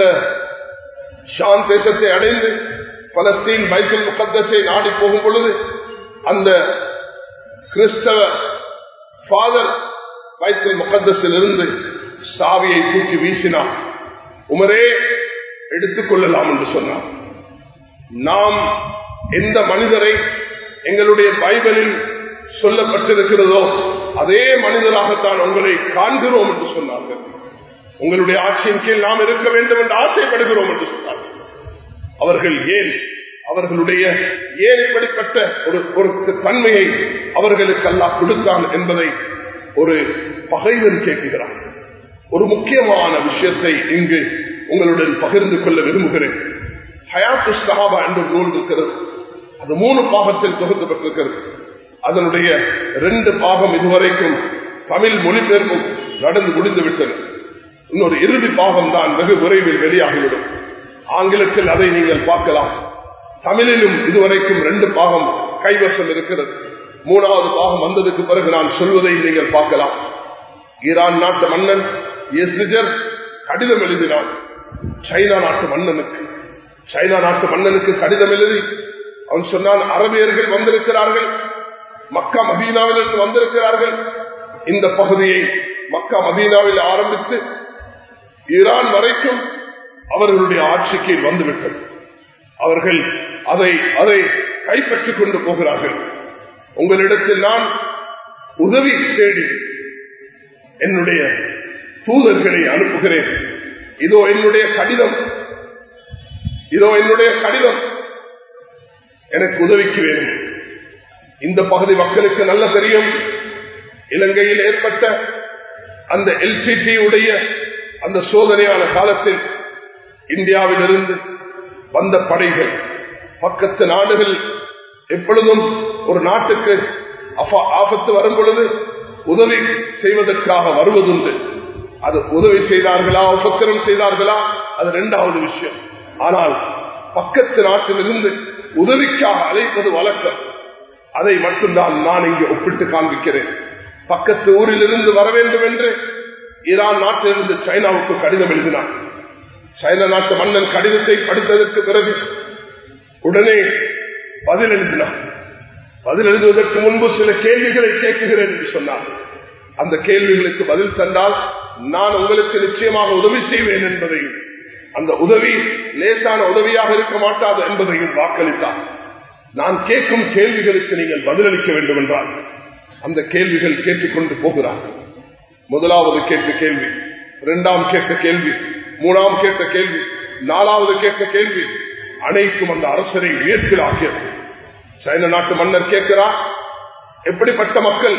ஷான் தேசத்தை அடைந்து பலஸ்தீன் பைத்துல் முகத்தஸை நாடி போகும் பொழுது அந்த கிறிஸ்தவ ஃபாதர் பைத்துல் முகத்தஸில் இருந்து சாவியை தூக்கி வீசினார் உமரே எடுத்துக் கொள்ளலாம் என்று சொன்னார் நாம் எந்த மனிதரை எங்களுடைய பைபிளில் சொல்லப்பட்டிருக்கிறதோ அதே மனிதராகத்தான் உங்களை காண்கிறோம் என்று சொன்னார்கள் உங்களுடைய ஆட்சியின் கீழ் நாம் இருக்க வேண்டும் என்று ஆசைப்படுகிறோம் என்று சொன்னார்கள் அவர்கள் ஏன் அவர்களுடைய ஏன் இப்படிப்பட்ட ஒரு ஒரு தன்மையை அவர்களுக்கு அல்லாஹ் கொடுத்தான் என்பதை ஒரு பகைவன் கேட்கிறான் ஒரு முக்கியமான விஷயத்தை இங்கு உங்களுடன் பகிர்ந்து கொள்ள விரும்புகிறேன் ஹயாத்து சஹாபா என்ற நூல் இருக்கிறது அது மூணு பாகத்தில் தொகுக்கப்பட்டிருக்கிறது அதனுடைய ரெண்டு பாகம் இதுவரைக்கும் தமிழ் மொழிபெயர்ப்பும் நடந்து முடிந்து விட்டது இன்னொரு இறுதி பாகம் தான் வெகு விரைவில் வெளியாகிவிடும் ஆங்கிலத்தில் அதை நீங்கள் பார்க்கலாம் தமிழிலும் இதுவரைக்கும் ரெண்டு பாகம் கைவசம் இருக்கிறது மூணாவது பாகம் வந்ததுக்கு பிறகு நான் சொல்வதை நீங்கள் பார்க்கலாம் ஈரான் நாட்டு மன்னன் எஸ்ரிஜர் கடிதம் எழுதினான் சைனா நாட்டு மன்னனுக்கு சைனா நாட்டு மன்னனுக்கு கடிதம் எழுதி அவன் சொன்னான் அரபியர்கள் வந்திருக்கிறார்கள் மக்கா மதீனாவிலிருந்து வந்திருக்கிறார்கள் இந்த பகுதியை மக்கா மதீனாவில் ஆரம்பித்து ஈரான் வரைக்கும் அவர்களுடைய ஆட்சிக்கு வந்துவிட்டது அவர்கள் அதை அதை கைப்பற்றிக் கொண்டு போகிறார்கள் உங்களிடத்தில் நான் உதவி தேடி என்னுடைய தூதர்களை அனுப்புகிறேன் இதோ என்னுடைய கடிதம் இதோ என்னுடைய கடிதம் எனக்கு உதவிக்கு வேண்டும் இந்த பகுதி மக்களுக்கு நல்ல தெரியும் இலங்கையில் ஏற்பட்ட அந்த எல்சிடி உடைய அந்த சோதனையான காலத்தில் இந்தியாவிலிருந்து வந்த படைகள் பக்கத்து நாடுகள் எப்பொழுதும் ஒரு நாட்டுக்கு ஆபத்து வரும் பொழுது உதவி செய்வதற்காக வருவதுண்டு அது உதவி செய்தார்களா உபத்திரம் செய்தார்களா அது இரண்டாவது விஷயம் ஆனால் பக்கத்து நாட்டிலிருந்து உதவிக்காக அழைப்பது வழக்கம் அதை மட்டும்தான் நான் இங்கு ஒப்பிட்டு காண்பிக்கிறேன் பக்கத்து ஊரிலிருந்து வர வேண்டும் என்று ஈரான் நாட்டிலிருந்து சைனாவுக்கு கடிதம் எழுதினார் சைனா நாட்டு மன்னன் கடிதத்தை படித்ததற்கு பிறகு உடனே பதில் எழுதினார் பதில் எழுதுவதற்கு முன்பு சில கேள்விகளை கேட்குகிறேன் என்று சொன்னார் அந்த கேள்விகளுக்கு பதில் தந்தால் நான் உங்களுக்கு நிச்சயமாக உதவி செய்வேன் என்பதையும் அந்த உதவி லேசான உதவியாக இருக்க மாட்டாது என்பதையும் வாக்களித்தார் நான் கேட்கும் கேள்விகளுக்கு நீங்கள் பதிலளிக்க வேண்டும் என்றால் அந்த கேள்விகள் கேட்டுக்கொண்டு போகிறார்கள் முதலாவது கேட்ட கேள்வி இரண்டாம் கேட்ட கேள்வி மூணாம் கேட்ட கேள்வி நாலாவது கேட்ட கேள்வி அனைத்தும் அந்த அரசரை உயர்த்திலாக்கியது சைன நாட்டு மன்னர் கேட்கிறார் எப்படிப்பட்ட மக்கள்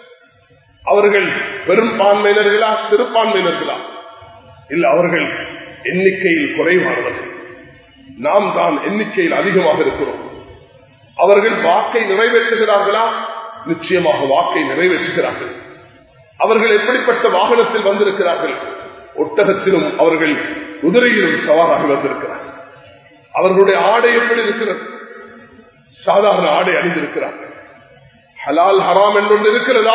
அவர்கள் பெரும்பான்மையினர்களா சிறுபான்மையினர்களா இல்ல அவர்கள் எண்ணிக்கையில் குறைவானவர்கள் நாம் தான் எண்ணிக்கையில் அதிகமாக இருக்கிறோம் அவர்கள் வாக்கை நிறைவேற்றுகிறார்களா நிச்சயமாக வாக்கை நிறைவேற்றுகிறார்கள் அவர்கள் எப்படிப்பட்ட வாகனத்தில் வந்திருக்கிறார்கள் ஒட்டகத்திலும் அவர்கள் குதிரையிலும் சவாராகி வந்திருக்கிறார்கள் அவர்களுடைய ஆடை எப்படி இருக்கிறது சாதாரண ஆடை அணிந்திருக்கிறார்கள் ஹலால் ஹராம் என்று இருக்கிறதா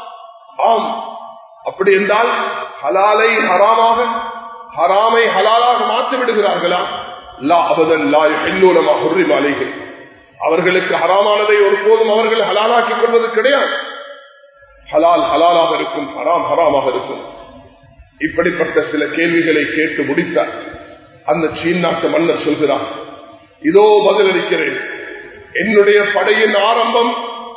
ஆம் அப்படி என்றால் ஹலாலை ஹராமாக ஹராமை ஹலாலாக மாற்றி விடுகிறார்களா லா அபதன் லா எல்லூலமா ஹுர்ரி மாலைகள் அவர்களுக்கு ஹராமானதை ஒருபோதும் அவர்கள் ஹலாலாக்கிக் கொள்வது கிடையாது ஹலால் ஹலாலாக இருக்கும் ஹராம் ஹராமாக இருக்கும் இப்படிப்பட்ட சில கேள்விகளை கேட்டு முடித்தார் அந்த சீன் நாட்டு மன்னர் சொல்கிறார் இதோ பதிலளிக்கிறேன் என்னுடைய படையின் ஆரம்பம்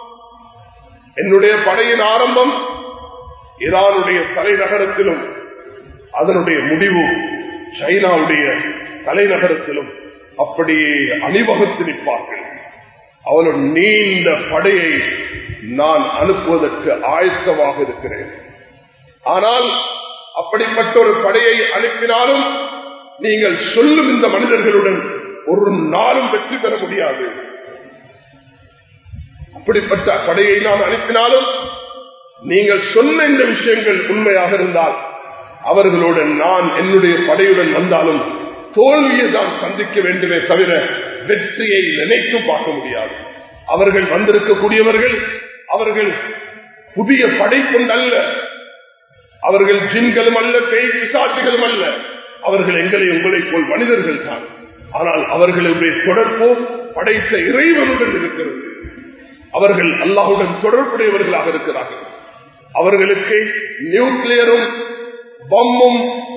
என்னுடைய படையின் ஆரம்பம் ஈரானுடைய தலைநகரத்திலும் அதனுடைய முடிவு சைனாவுடைய தலைநகரத்திலும் அப்படியே அணிவகுத்து நிற்பார்கள் அவனோட நீண்ட படையை நான் அனுப்புவதற்கு ஆயத்தமாக இருக்கிறேன் ஆனால் அப்படிப்பட்ட ஒரு படையை அனுப்பினாலும் நீங்கள் சொல்லும் இந்த மனிதர்களுடன் ஒரு நாளும் வெற்றி பெற முடியாது அப்படிப்பட்ட படையை நான் அனுப்பினாலும் நீங்கள் சொன்ன இந்த விஷயங்கள் உண்மையாக இருந்தால் அவர்களுடன் நான் என்னுடைய படையுடன் வந்தாலும் தோல்வியை தான் சந்திக்க வேண்டுமே தவிர வெற்றியை நினைத்து பார்க்க முடியாது அவர்கள் வந்திருக்கக்கூடியவர்கள் அவர்கள் புதிய படை கொண்டல்ல அவர்கள் ஜின்களும் அல்ல பேய் பிசாட்டுகளும் அல்ல அவர்கள் எங்களை உங்களை போல் மனிதர்கள் தான் ஆனால் அவர்களுடைய தொடர்பு படைத்த இறைவனுடன் இருக்கிறது அவர்கள் அல்லாஹுடன் தொடர்புடையவர்களாக இருக்கிறார்கள் அவர்களுக்கு நியூக்ளியரும் பம்மும்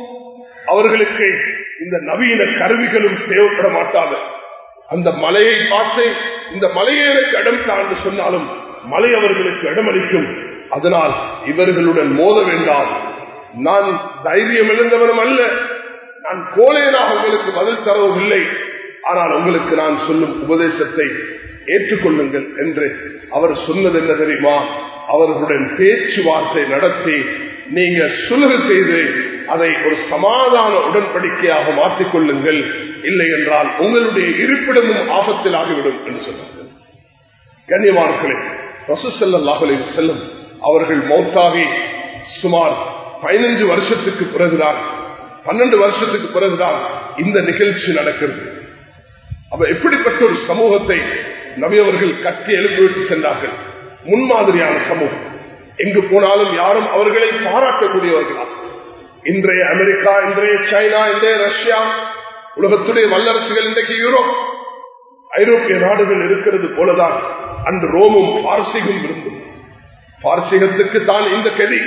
அவர்களுக்கு இந்த நவீன கருவிகளும் தேவைப்பட மாட்டாது அந்த மலையை பார்த்து இந்த மலையை எனக்கு இடம் தாழ்ந்து சொன்னாலும் மலை அவர்களுக்கு இடமளிக்கும் அதனால் இவர்களுடன் மோத வேண்டாம் நான் தைரியம் எழுந்தவனும் அல்ல நான் கோலையனாக உங்களுக்கு பதில் தரவும் இல்லை ஆனால் உங்களுக்கு நான் சொல்லும் உபதேசத்தை ஏற்றுக்கொள்ளுங்கள் என்று அவர் சொன்னது என்ன தெரியுமா அவர்களுடன் பேச்சுவார்த்தை நடத்தி நீங்க சுலுகு செய்து அதை ஒரு சமாதான உடன்படிக்கையாக மாற்றிக்கொள்ளுங்கள் இல்லை என்றால் உங்களுடைய இருப்பிடமும் ஆபத்தில் ஆகிவிடும் என்று சொன்னார்கள் கண்ணியமானர்களே ரசூசல்லாஹுலே செல்லும் அவர்கள் மௌத்தாகி சுமார் பதினஞ்சு வருஷத்துக்கு பிறகுதான் பன்னெண்டு வருஷத்துக்கு பிறகுதான் இந்த நிகழ்ச்சி நடக்கிறது அப்ப எப்படிப்பட்ட ஒரு சமூகத்தை நபியவர்கள் கட்டி எழுப்பிவிட்டு சென்றார்கள் முன்மாதிரியான சமூகம் எங்கு போனாலும் யாரும் அவர்களை பாராட்டக்கூடியவர்களா இன்றைய அமெரிக்கா இன்றைய சைனா இன்றைய ரஷ்யா உலகத்துடைய வல்லரசுகள் இன்றைக்கு யூரோப் ஐரோப்பிய நாடுகள் இருக்கிறது போலதான் அன்று ரோமும் பார்சிகும் இருந்தது பார்சிகத்துக்கு தான் இந்த கதி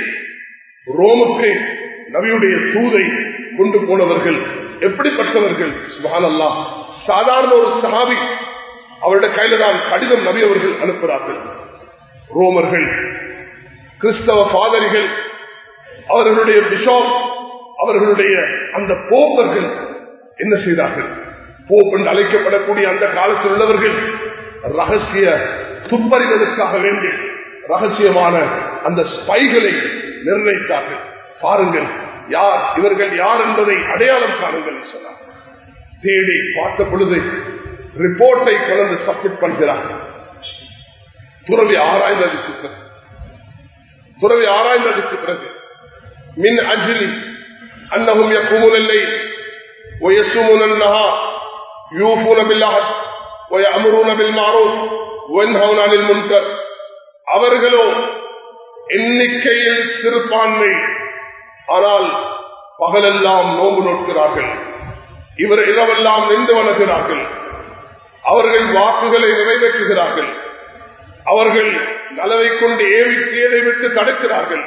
ரோமுக்கு நபியுடைய தூதை கொண்டு போனவர்கள் எப்படிப்பட்டவர்கள் சுபானல்லா சாதாரண ஒரு சகாபி அவருடைய கையில தான் கடிதம் நபி அவர்கள் அனுப்புகிறார்கள் ரோமர்கள் கிறிஸ்தவ பாதரிகள் அவர்களுடைய பிஷாப் அவர்களுடைய அந்த போப்பர்கள் என்ன செய்தார்கள் போப் என்று அழைக்கப்படக்கூடிய அந்த காலத்தில் உள்ளவர்கள் ரகசிய துப்பறிவதற்காக வேண்டி ரகசியமான அந்த ஸ்பைகளை நிர்ணயித்தார்கள் பாருங்கள் யார் இவர்கள் யார் என்பதை அடையாளம் காணுங்கள் சொன்னார் தேடி பார்த்த பொழுது ரிப்போர்ட்டை கலந்து சப்மிட் பண்ணுகிறார் துறவி ஆராய்ந்ததுக்கு பிறகு துறவி ஆராய்ந்ததுக்கு பிறகு மின் அஜிலி அன்னகும் يقومون الليل ويصومون النهار يوفون بالعهد ويأمرون بالمعروف وينهون عن المنكر அவர்களோ எண்ணிக்கையில் சிறுபான்மை ஆனால் பகலெல்லாம் நோம்பு நோக்கிறார்கள் இவர் இரவெல்லாம் நின்று வணங்குகிறார்கள் அவர்கள் வாக்குகளை நிறைவேற்றுகிறார்கள் அவர்கள் நலவை கொண்டு ஏவி கீழே விட்டு தடுக்கிறார்கள்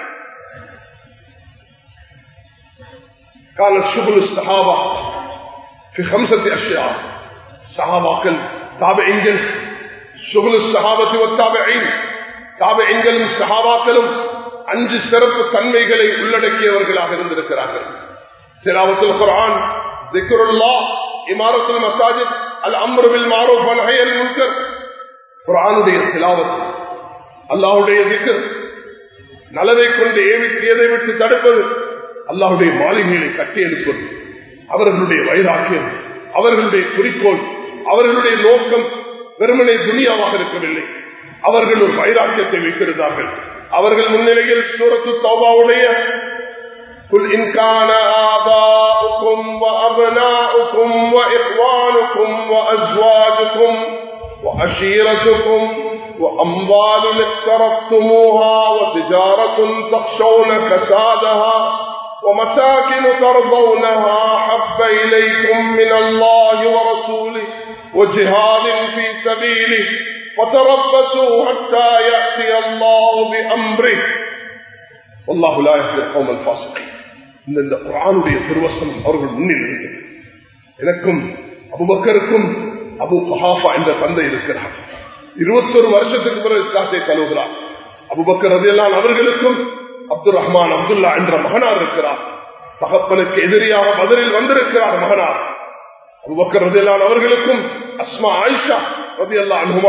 கால சுகுல் சஹாபா في خمسة أشياء சஹாபாக்கள் தாபெண்கள் சுகுல் சஹாபத்தி ஒத்தாபெயின் தாபெண்களும் சஹாபாக்களும் அஞ்சு சிறப்பு தன்மைகளை உள்ளடக்கியவர்களாக இருந்திருக்கிறார்கள் திலாவத்துல் குரான் திக்ருல்லா இமாரத்துல் மசாஜித் அல் அம்ருவில் மாரூஃப் அல் ஹையல் முன்கர் குரானுடைய திலாவத் அல்லாஹுடைய திக்கர் நலவை கொண்டு ஏவி ஏதை விட்டு தடுப்பது அல்லாஹுடைய மாளிகைகளை கட்டி எழுப்பது அவர்களுடைய வைராக்கியம் அவர்களுடைய குறிக்கோள் அவர்களுடைய நோக்கம் வெறுமனை துணியாவாக இருக்கவில்லை அவர்கள் ஒரு வைராக்கியத்தை வைத்திருந்தார்கள் அவர்கள் முன்னிலையில் சூரத்து தௌபாவுடைய قل إن كان آباؤكم وأبناؤكم وإخوانكم وأزواجكم وعشيرتكم وأموال اقترفتموها وتجارة تخشون كسادها ومساكن ترضونها حب إليكم من الله ورسوله وجهاد في سبيله فتربصوا حتى يأتي الله بأمره والله لا يهدي القوم الفاسقين இந்த குரானுடைய திருவசனம் அவர்கள் முன்னில் இருந்தது எனக்கும் அபுபக்கருக்கும் அபு பஹாஃபா என்ற தந்தை இருக்கிறார் இருபத்தொரு வருஷத்துக்கு பிறகு இஸ்லாத்தை தழுவுகிறார் அபுபக்கர் ரதியல்லான் அவர்களுக்கும் அப்துல் ரஹ்மான் அப்துல்லா என்ற மகனார் இருக்கிறார் தகப்பனுக்கு எதிரியாக பதிலில் வந்திருக்கிறார் மகனார் அபுபக்கர் ரதியல்லான் அவர்களுக்கும் அஸ்மா ஆயிஷா ரதியல்லா அனுமா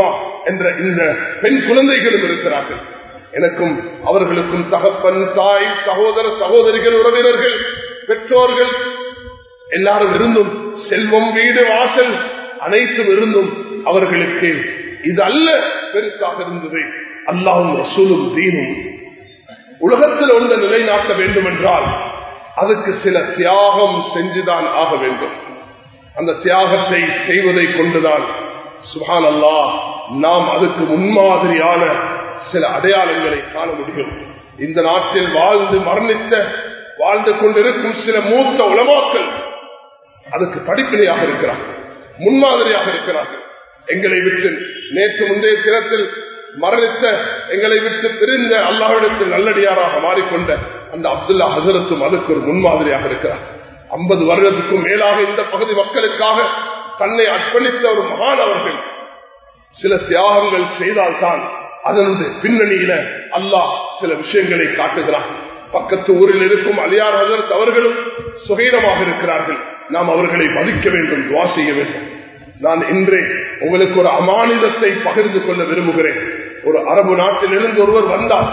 என்ற இந்த பெண் குழந்தைகளும் இருக்கிறார்கள் எனக்கும் அவர்களுக்கும் தகப்பன் தாய் சகோதர சகோதரிகள் உறவினர்கள் பெற்றோர்கள் எல்லாரும் இருந்தும் செல்வம் வீடு வாசல் அனைத்தும் இருந்தும் அவர்களுக்கு இது அல்ல பெருசாக இருந்தது அல்லாவும் ரசூலும் தீனும் உலகத்தில் ஒன்று நிலைநாட்ட வேண்டும் என்றால் அதுக்கு சில தியாகம் செஞ்சுதான் ஆக வேண்டும் அந்த தியாகத்தை செய்வதை கொண்டுதான் சுபான் அல்லா நாம் அதுக்கு முன்மாதிரியான சில அடையாளங்களை காண முடியும் இந்த நாட்டில் வாழ்ந்து மரணித்த வாழ்ந்து கொண்டிருக்கும் சில மூத்த உலமாக்கள் அதுக்கு படிப்பினையாக இருக்கிறார்கள் முன்மாதிரியாக இருக்கிறார்கள் எங்களை விட்டு நேற்று முந்தைய தினத்தில் மரணித்த எங்களை விட்டு பிரிந்த அல்லாவிடத்தில் நல்லடியாராக மாறிக்கொண்ட அந்த அப்துல்லா ஹசரத்தும் அதுக்கு ஒரு முன்மாதிரியாக இருக்கிறார் ஐம்பது வருடத்துக்கும் மேலாக இந்த பகுதி மக்களுக்காக தன்னை அர்ப்பணித்த ஒரு மகானவர்கள் சில தியாகங்கள் செய்தால்தான் அதனுடைய பின்னணியில அல்லாஹ் சில விஷயங்களை காட்டுகிறார் பக்கத்து ஊரில் இருக்கும் அலியார் ஹசரத் அவர்களும் சுகீனமாக இருக்கிறார்கள் நாம் அவர்களை மதிக்க வேண்டும் துவா செய்ய வேண்டும் நான் இன்றே உங்களுக்கு ஒரு அமானிதத்தை பகிர்ந்து கொள்ள விரும்புகிறேன் ஒரு அரபு நாட்டில் இருந்து ஒருவர் வந்தார்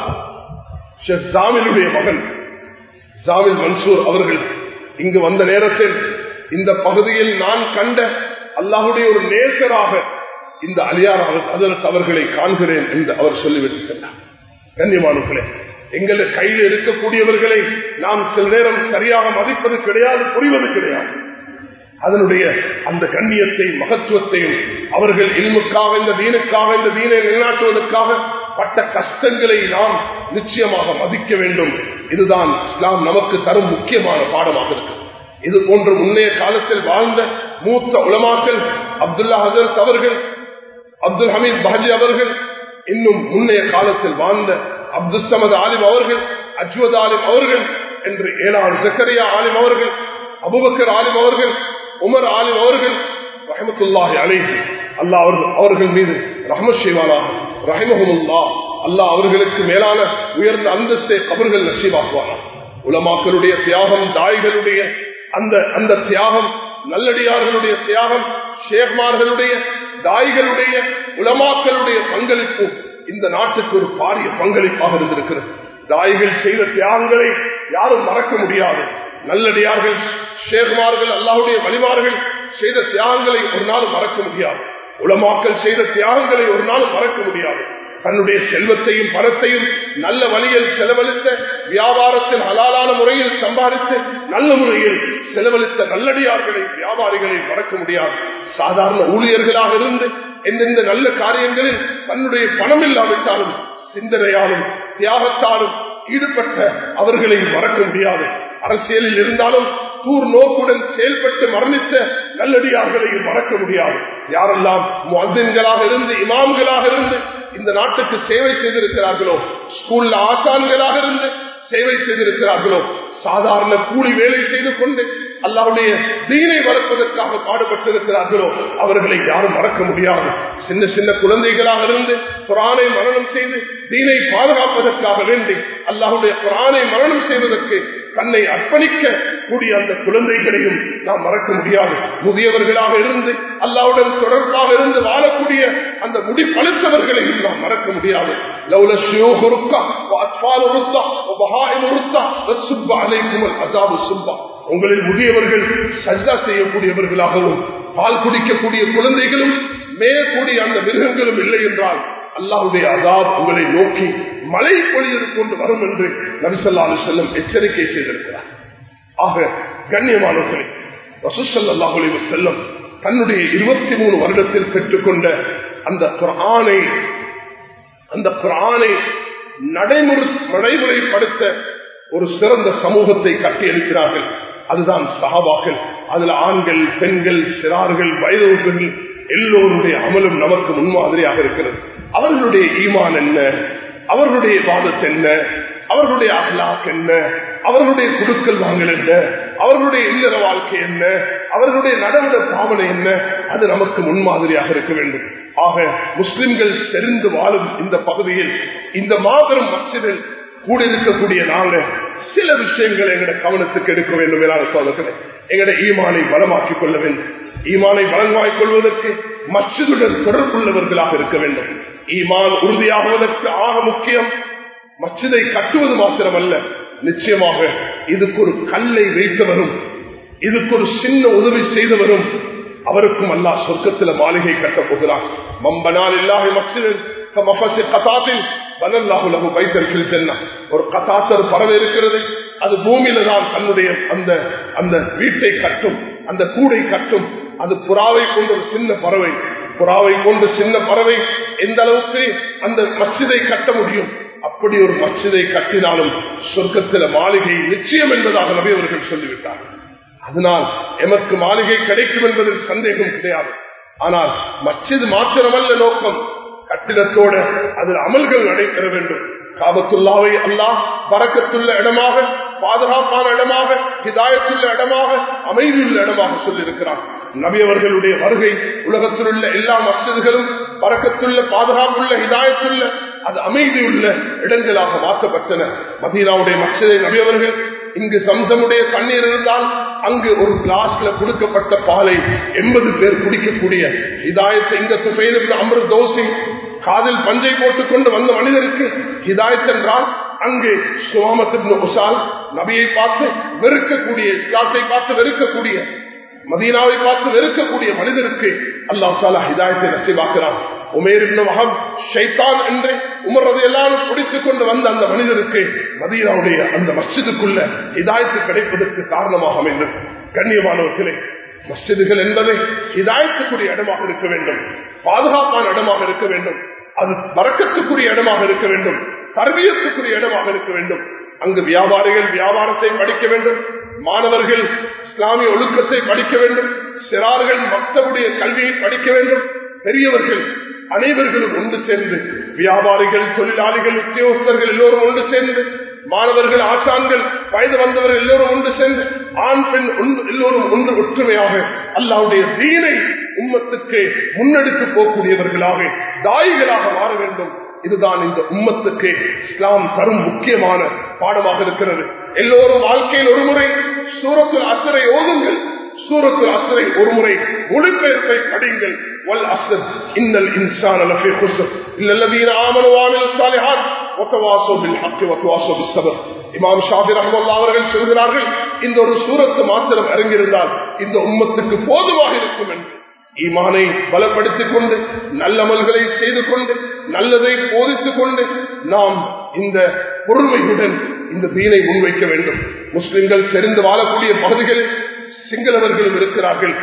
ஜாமிலுடைய மகன் ஜாமில் மன்சூர் அவர்கள் இங்கு வந்த நேரத்தில் இந்த பகுதியில் நான் கண்ட அல்லாஹுடைய ஒரு நேசராக இந்த அலியார் அதற்கு அவர்களை காண்கிறேன் என்று அவர் சொல்லிவிட்டு சென்றார் கண்ணியமானவர்களே எங்கள் கையில் இருக்கக்கூடியவர்களை நாம் சில நேரம் சரியாக மதிப்பது கிடையாது புரிவது கிடையாது அதனுடைய அந்த கண்ணியத்தை மகத்துவத்தையும் அவர்கள் இல்முக்காக இந்த தீனுக்காக இந்த தீனை நிலைநாட்டுவதற்காக பட்ட கஷ்டங்களை நாம் நிச்சயமாக மதிக்க வேண்டும் இதுதான் இஸ்லாம் நமக்கு தரும் முக்கியமான பாடமாக இருக்கு இது போன்ற முன்னைய காலத்தில் வாழ்ந்த மூத்த உலமாக்கள் அப்துல்லா ஹசரத் அவர்கள் அப்துல் ஹமீத் பாஜி அவர்கள் இன்னும் முன்னைய காலத்தில் வாழ்ந்த அப்துல் சமது ஆலிம் அவர்கள் அஜ்வத் ஆலிம் அவர்கள் என்று ஏழாம் சக்கரியா ஆலிம் அவர்கள் அபுபக்கர் ஆலிம் அவர்கள் உமர் ஆலிம் அவர்கள் ரஹமத்துல்லாஹி அலைஹி அல்லாஹ் அவர்கள் அவர்கள் மீது ரஹமத் செய்வானாக ரஹிமஹமுல்லா அல்லாஹ் அவர்களுக்கு மேலான உயர்ந்த அந்தஸ்தை கபர்கள் நசீவாக்குவானா உலமாக்களுடைய தியாகம் தாய்களுடைய அந்த அந்த தியாகம் நல்லடியார்களுடைய தியாகம் ஷேக்மார்களுடைய தாய்களுடைய உலமாக்களுடைய பங்களிப்பு இந்த நாட்டுக்கு ஒரு பாரிய பங்களிப்பாக இருந்திருக்கிறது தாய்கள் செய்த தியாகங்களை யாரும் மறக்க முடியாது நல்லடியார்கள் ஷேகுமார்கள் அல்லாவுடைய வழிமார்கள் செய்த தியாகங்களை ஒரு நாள் மறக்க முடியாது உலமாக்கல் செய்த தியாகங்களை ஒரு நாள் மறக்க முடியாது தன்னுடைய செல்வத்தையும் பணத்தையும் நல்ல வழியில் செலவழித்த வியாபாரத்தில் ஹலாலான முறையில் சம்பாதித்து நல்ல முறையில் செலவழித்த நல்லடியார்களை வியாபாரிகளை மறக்க முடியாது சாதாரண ஊழியர்களாக இருந்து எந்தெந்த நல்ல காரியங்களில் தன்னுடைய பணம் இல்லாவிட்டாலும் சிந்தனையாலும் தியாகத்தாலும் ஈடுபட்ட அவர்களை மறக்க முடியாது அரசியலில் இருந்தாலும் தூர் நோக்குடன் செயல்பட்டு மரணித்த நல்லடியார்களையும் மறக்க முடியாது யாரெல்லாம் மதின்களாக இருந்து இமாம்களாக இருந்து இந்த நாட்டுக்கு சேவை செய்திருக்கிறார்களோ ஸ்கூல்ல ஆசான்களாக இருந்து சேவை செய்திருக்கிறார்களோ சாதாரண கூலி வேலை செய்து கொண்டு அல்லாவுடைய தீனை வளர்ப்பதற்காக பாடுபட்டிருக்கிறார்களோ அவர்களை யாரும் மறக்க முடியாது சின்ன சின்ன குழந்தைகளாக இருந்து குரானை மரணம் செய்து தீனை பாதுகாப்பதற்காக வேண்டி அல்லாஹுடைய குரானை மரணம் செய்வதற்கு தன்னை அர்ப்பணிக்க கூடிய அந்த குழந்தைகளையும் நாம் மறக்க முடியாது முதியவர்களாக இருந்து அல்லாவுடன் தொடர்பாக இருந்து வாழக்கூடிய அந்த முடி பழுத்தவர்களையும் நாம் மறக்க முடியாது லவுல ஷியோகுருக்கா அத்வால் உருத்தா பஹாயம் உருத்தா சுப்பா அலைக்குமல் அசாபு சுப்பா உங்களில் முதியவர்கள் சஜ்தா செய்யக்கூடியவர்களாகவும் பால் குடிக்கக்கூடிய குழந்தைகளும் மேயக்கூடிய அந்த மிருகங்களும் இல்லை என்றால் அல்லாவுடைய அதாப் உங்களை நோக்கி மழை பொழியது கொண்டு வரும் என்று நபிசல்லாலு செல்லும் எச்சரிக்கை செய்திருக்கிறார் ஆக கண்ணியமானவர்களே ரசூசல்லாஹுலே செல்லும் தன்னுடைய இருபத்தி மூணு வருடத்தில் பெற்றுக்கொண்ட அந்த குரானை அந்த குரானை நடைமுறை நடைமுறைப்படுத்த ஒரு சிறந்த சமூகத்தை கட்டியளிக்கிறார்கள் அதுதான் சகாபாக்கள் அதுல ஆண்கள் பெண்கள் சிறார்கள் வயதுகள் எல்லோருடைய அமலும் நமக்கு முன்மாதிரியாக இருக்கிறது அவர்களுடைய ஈமான் என்ன அவர்களுடைய வாதத்து என்ன அவர்களுடைய அகலாக் என்ன அவர்களுடைய குடுக்கல் வாங்கல் என்ன அவர்களுடைய இல்லற வாழ்க்கை என்ன அவர்களுடைய நடவட பாவனை என்ன அது நமக்கு முன்மாதிரியாக இருக்க வேண்டும் ஆக முஸ்லிம்கள் செறிந்து வாழும் இந்த பகுதியில் இந்த மாபெரும் மசிதில் கூடியிருக்கக்கூடிய நாங்க சில விஷயங்களை எங்கட கவனத்துக்கு எடுக்க வேண்டும் என சொல்லுகிறேன் எங்கட ஈமானை பலமாக்கிக் கொள்ள வேண்டும் ஈமானை பலமாக்கிக் கொள்வதற்கு மஸ்ஜிதுடன் தொடர்புள்ளவர்களாக இருக்க வேண்டும் ஈமான் உறுதியாகுவதற்கு ஆக முக்கியம் மஸ்ஜிதை கட்டுவது மாத்திரமல்ல நிச்சயமாக இதுக்கு ஒரு கல்லை வைத்தவரும் இதுக்கு ஒரு சின்ன உதவி செய்தவரும் அவருக்கும் அல்லா சொர்க்கத்தில் மாளிகை கட்டப் போகிறார் மம்பனால் இல்லாத மஸ்ஜிதில் ஒரு கதாத்தர் பறவை இருக்கிறது அது பூமியில தான் தன்னுடைய அந்த அந்த வீட்டை கட்டும் அந்த கூடை கட்டும் அது புறாவை கொண்டு ஒரு சின்ன பறவை புறாவை கொண்டு சின்ன பறவை எந்த அளவுக்கு அந்த மச்சிதை கட்ட முடியும் அப்படி ஒரு மச்சிதை கட்டினாலும் சொர்க்கத்தில மாளிகை நிச்சயம் என்பதாக நபி அவர்கள் சொல்லிவிட்டார் அதனால் எமக்கு மாளிகை கிடைக்கும் என்பதில் சந்தேகம் கிடையாது ஆனால் மச்சிது மாத்திரமல்ல நோக்கம் கட்டிடத்தோடு அதில் அமல்கள் நடைபெற வேண்டும் காபத்துல்லாவை அல்லாஹ் பறக்கத்துள்ள இடமாக பாதுகாப்பான இடமாக ஹிதாயத்துள்ள இடமாக அமைதியுள்ள இடமாக சொல்லியிருக்கிறார் நபி அவர்களுடைய வருகை உலகத்தில் உள்ள எல்லா மசிதுகளும் பறக்கத்துள்ள பாதுகாப்புள்ள ஹிதாயத்துள்ள அது அமைதியுள்ள இடங்களாக மாற்றப்பட்டன மதீனாவுடைய மசிதை நபி அவர்கள் இங்கு சம்சமுடைய தண்ணீர் இருந்தால் அங்கு ஒரு கிளாஸ்ல கொடுக்கப்பட்ட பாலை எண்பது பேர் குடிக்கக்கூடிய இதாயத்தை இங்க சுபைது அமிர்த தோசி காதில் பஞ்சை போட்டுக் கொண்டு வந்த மனிதருக்கு ஹிதாயத் என்றால் அங்கு சுவாமத்தின் உசால் நபியை பார்த்து வெறுக்கக்கூடிய இஸ்லாத்தை பார்த்து வெறுக்கக்கூடிய மதீனாவை பார்த்து வெறுக்கக்கூடிய மனிதருக்கு அல்லாஹ் சாலா ஹிதாயத்தை நசிவாக்குறான் உமேர் மகம் ஷைத்தான் என்று உமரது எல்லாரும் குடித்துக் கொண்டு வந்த அந்த மனிதருக்கு மதீனாவுடைய அந்த மஸ்ஜிதுக்குள்ள ஹிதாயத்து கிடைப்பதற்கு காரணமாக அமைந்தது கண்ணியமானவர்களே மஸ்ஜிதுகள் என்பதை ஹிதாயத்துக்குரிய இடமாக இருக்க வேண்டும் பாதுகாப்பான இடமாக இருக்க வேண்டும் அது வரக்கத்துக்குரிய இடமாக இருக்க வேண்டும் தர்பியத்துக்குரிய இடமாக இருக்க வேண்டும் அங்கு வியாபாரிகள் வியாபாரத்தை படிக்க வேண்டும் மாணவர்கள் இஸ்லாமிய ஒழுக்கத்தை படிக்க வேண்டும் சிறார்கள் மக்களுடைய கல்வியை படிக்க வேண்டும் பெரியவர்கள் அனைவர்களும் ஒன்று சேர்ந்து வியாபாரிகள் தொழிலாளிகள் உத்தியோகஸ்தர்கள் எல்லோரும் ஒன்று சேர்ந்து மாணவர்கள் ஆசான்கள் வயது வந்தவர்கள் எல்லோரும் ஒன்று சேர்ந்து ஆண் பெண் எல்லோரும் ஒன்று ஒற்றுமையாக அல்லாவுடைய தீனை உம்மத்துக்கு முன்னெடுத்து போகக்கூடியவர்களாக தாய்களாக மாற வேண்டும் இதுதான் இந்த உம்மத்துக்கு இஸ்லாம் தரும் முக்கியமான பாடமாக இருக்கிறது எல்லோரும் வாழ்க்கையில் ஒரு முறை சூரத்தில் அசரை ஓதுங்கள் சூரத்தில் அசரை ஒரு முறை மொழிபெயர்ப்பை படிங்கள் வல் அசர் இன்னல் இன்சான் அலஃபி குசர் இல்லல்லதீன ஆமனு வாமில் சாலிஹாத் வத்தவாசோ பில் ஹக்கி வத்தவாசோ பிஸ்ஸபர் இமாம் ஷாபி ரஹ்மல்லா அவர்கள் சொல்கிறார்கள் இந்த ஒரு சூரத்து மாத்திரம் இறங்கியிருந்தால் இந்த உம்மத்துக்கு போதுமாக இருக்கும் என்று ஈமானை பலப்படுத்திக் கொண்டு நல்லமல்களை செய்து கொண்டு நல்லதை போதித்துக் கொண்டு நாம் இந்த பொறுமையுடன் இந்த தீனை முன்வைக்க வேண்டும் முஸ்லிம்கள் செறிந்து வாழக்கூடிய பகுதிகளில் சிங்களவர்களும் இருக்கிறார்கள்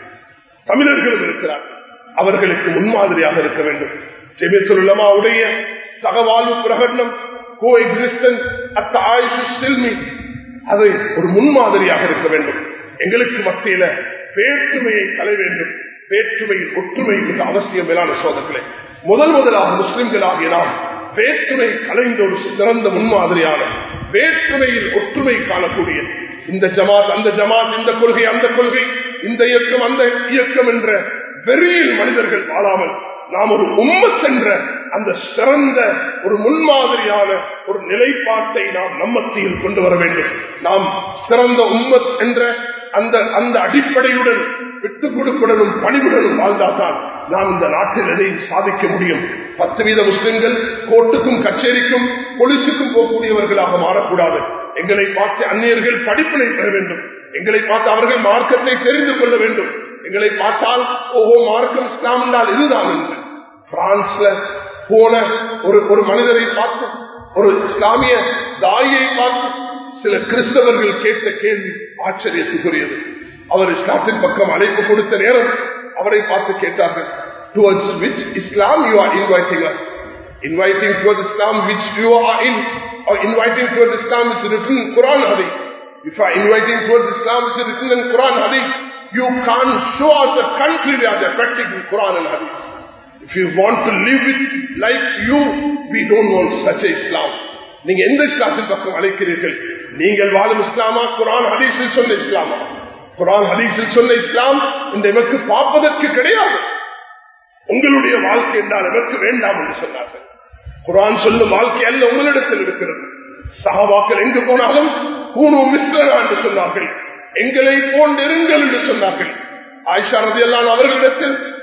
தமிழர்களும் இருக்கிறார்கள் அவர்களுக்கு முன்மாதிரியாக இருக்க வேண்டும் ஜெமித்துலமாவுடைய சகவாழ்வு பிரகடனம் கோ எக்ஸிஸ்டன்ஸ் அத்த ஆயுஷு செல்மி அது ஒரு முன்மாதிரியாக இருக்க வேண்டும் எங்களுக்கு மத்தியில வேற்றுமையை கலை வேண்டும் வேற்றுமையில் ஒற்றுமை மிக அவசியம் மேலான சோதர்களே முதல் முதலாக முஸ்லிம்களாகிய நாம் வேற்றுமை கலைந்த ஒரு சிறந்த முன்மாதிரியான வேற்றுமையில் ஒற்றுமை காணக்கூடிய இந்த ஜமாத் அந்த ஜமாத் இந்த கொள்கை அந்த கொள்கை இந்த இயக்கம் அந்த இயக்கம் என்ற வெறியில் மனிதர்கள் வாழாமல் நாம் ஒரு உம்மத் என்ற அந்த சிறந்த ஒரு முன்மாதிரியான ஒரு நிலைப்பாட்டை நாம் நம்மத்தியில் கொண்டு வர வேண்டும் நாம் சிறந்த உம்மத் என்ற அந்த அந்த அடிப்படையுடன் விட்டுக் கொடுப்புடனும் பணிவுடனும் வாழ்ந்தால்தான் நாம் இந்த நாட்டில் எதையும் சாதிக்க முடியும் பத்து வீத முஸ்லிம்கள் கோர்ட்டுக்கும் கச்சேரிக்கும் போலீஸுக்கும் போகக்கூடியவர்களாக மாறக்கூடாது எங்களை பார்த்து அந்நியர்கள் படிப்பினை பெற வேண்டும் எங்களை பார்த்து அவர்கள் மார்க்கத்தை தெரிந்து கொள்ள வேண்டும் எங்களை பார்த்தால் ஓஹோ மார்க்கம் இஸ்லாம் என்றால் இதுதான் என்று பிரான்ஸ்ல போன ஒரு ஒரு மனிதரை பார்த்து ஒரு இஸ்லாமிய தாயை பார்த்து சில கிறிஸ்தவர்கள் கேட்ட கேள்வி ஆச்சரியத்துக்குரியது அவர் இஸ்லாத்தின் பக்கம் அழைப்பு கொடுத்த நேரம் அவரை பார்த்து கேட்டார்கள் towards which Islam you are inviting us inviting towards Islam which you are in or inviting towards Islam is written in Quran Hadith. If you are inviting towards Islam is written in Quran Hadith, you can't show us a country where they are practicing Quran and Hadith. If you want to live it like you, we don't want such a Islam. நீங்க எந்த இஸ்லாத்தின் பக்கம் அழைக்கிறீர்கள் நீங்கள் வாழும் இஸ்லாமா குரான் ஹதீஸில் சொன்ன இஸ்லாமா குரான் ஹதீஸில் சொன்ன இஸ்லாம் இந்த எமக்கு பார்ப்பதற்கு கிடையாது உங்களுடைய வாழ்க்கை என்றால் எமக்கு வேண்டாம் என்று சொன்னார்கள் குரான் சொல்லும் வாழ்க்கை அல்ல உங்களிடத்தில் இருக்கிறது சகாபாக்கள் எங்கு போனாலும் கூணு மிஸ்ரா என்று சொன்னார்கள் எங்களை போன்றிருங்கள் என்று சொன்னார்கள் ஆயிஷா ரதி எல்லாம் அவர்களிடத்தில்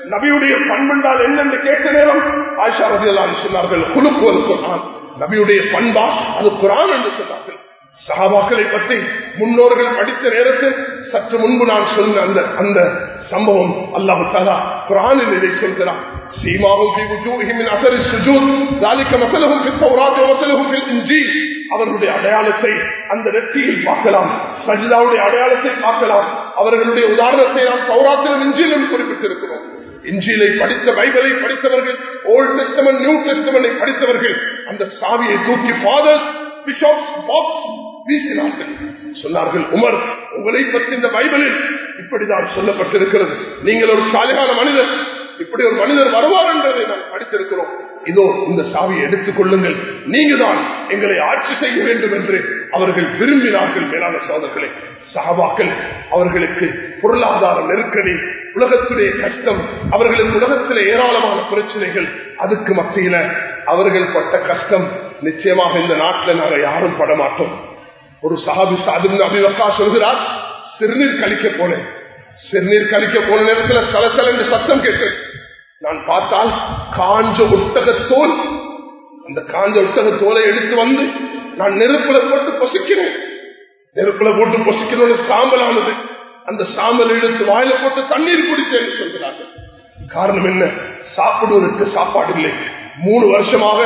நபியுடைய பண்பென்றால் என்னென்று கேட்ட நேரம் ஆயிஷா ரதியல்லான்னு சொன்னார்கள் குழுக்குவல் குரான் நபியுடைய பண்பா அது குரான் என்று சொன்னார்கள் சஹாபாக்களை பற்றி முன்னோர்கள் படித்த நேரத்தில் சற்று முன்பு நான் சொன்ன அந்த அந்த சம்பவம் அல்லாஹு தாலா குரானில் இதை சொல்கிறான் சீமாவும் في وجوههم من اثر السجود ذلك مثلهم في التوراة ومثلهم في الانجيل அவர்களுடைய அடையாளத்தை அந்த நெற்றியில் பார்க்கலாம் சஜிதாவுடைய அடையாளத்தை பார்க்கலாம் அவர்களுடைய உதாரணத்தை நாம் சௌராத்திரம் இஞ்சிலும் குறிப்பிட்டிருக்கிறோம் இஞ்சிலை படித்த பைபிளை படித்தவர்கள் ஓல்ட் டெஸ்டமன் நியூ டெஸ்டமனை படித்தவர்கள் அந்த சாவியை தூக்கி ஃபாதர்ஸ் பிஷப்ஸ் பாப்ஸ் வீசினார்கள் சொன்னார்கள் உமர் உங்களை பற்றி இந்த பைபிளில் இப்படிதான் சொல்லப்பட்டிருக்கிறது நீங்கள் ஒரு சாலையான மனிதர் இப்படி ஒரு மனிதர் வருவார் என்பதை நாம் படித்திருக்கிறோம் இதோ இந்த சாவியை எடுத்துக் கொள்ளுங்கள் நீங்க தான் எங்களை ஆட்சி செய்ய வேண்டும் என்று அவர்கள் விரும்பினார்கள் மேலான சோதர்களே சஹாபாக்கள் அவர்களுக்கு பொருளாதார நெருக்கடி உலகத்துடைய கஷ்டம் அவர்களுக்கு உலகத்திலே ஏராளமான பிரச்சனைகள் அதுக்கு மத்தியில அவர்கள் பட்ட கஷ்டம் நிச்சயமாக இந்த நாட்டில் நாங்கள் யாரும் பட மாட்டோம் ஒரு சஹாபி சாது அபிவக்கா சொல்கிறார் சிறுநீர் கழிக்க போனேன் சிறுநீர் கழிக்க போன நேரத்தில் சலசல என்று சத்தம் கேட்டேன் நான் பார்த்தால் காஞ்ச ஒட்டகத்தோல் அந்த காஞ்ச ஒட்டக தோலை எடுத்து வந்து நான் நெருப்புல போட்டு பொசிக்கிறேன் நெருப்புல போட்டு பொசிக்கணும்னு சாம்பலானது அந்த சாம்பல் எடுத்து வாயில போட்டு தண்ணீர் குடித்தேன்னு சொல்கிறார்கள் காரணம் என்ன சாப்பிடுவதற்கு சாப்பாடு இல்லை மூணு வருஷமாக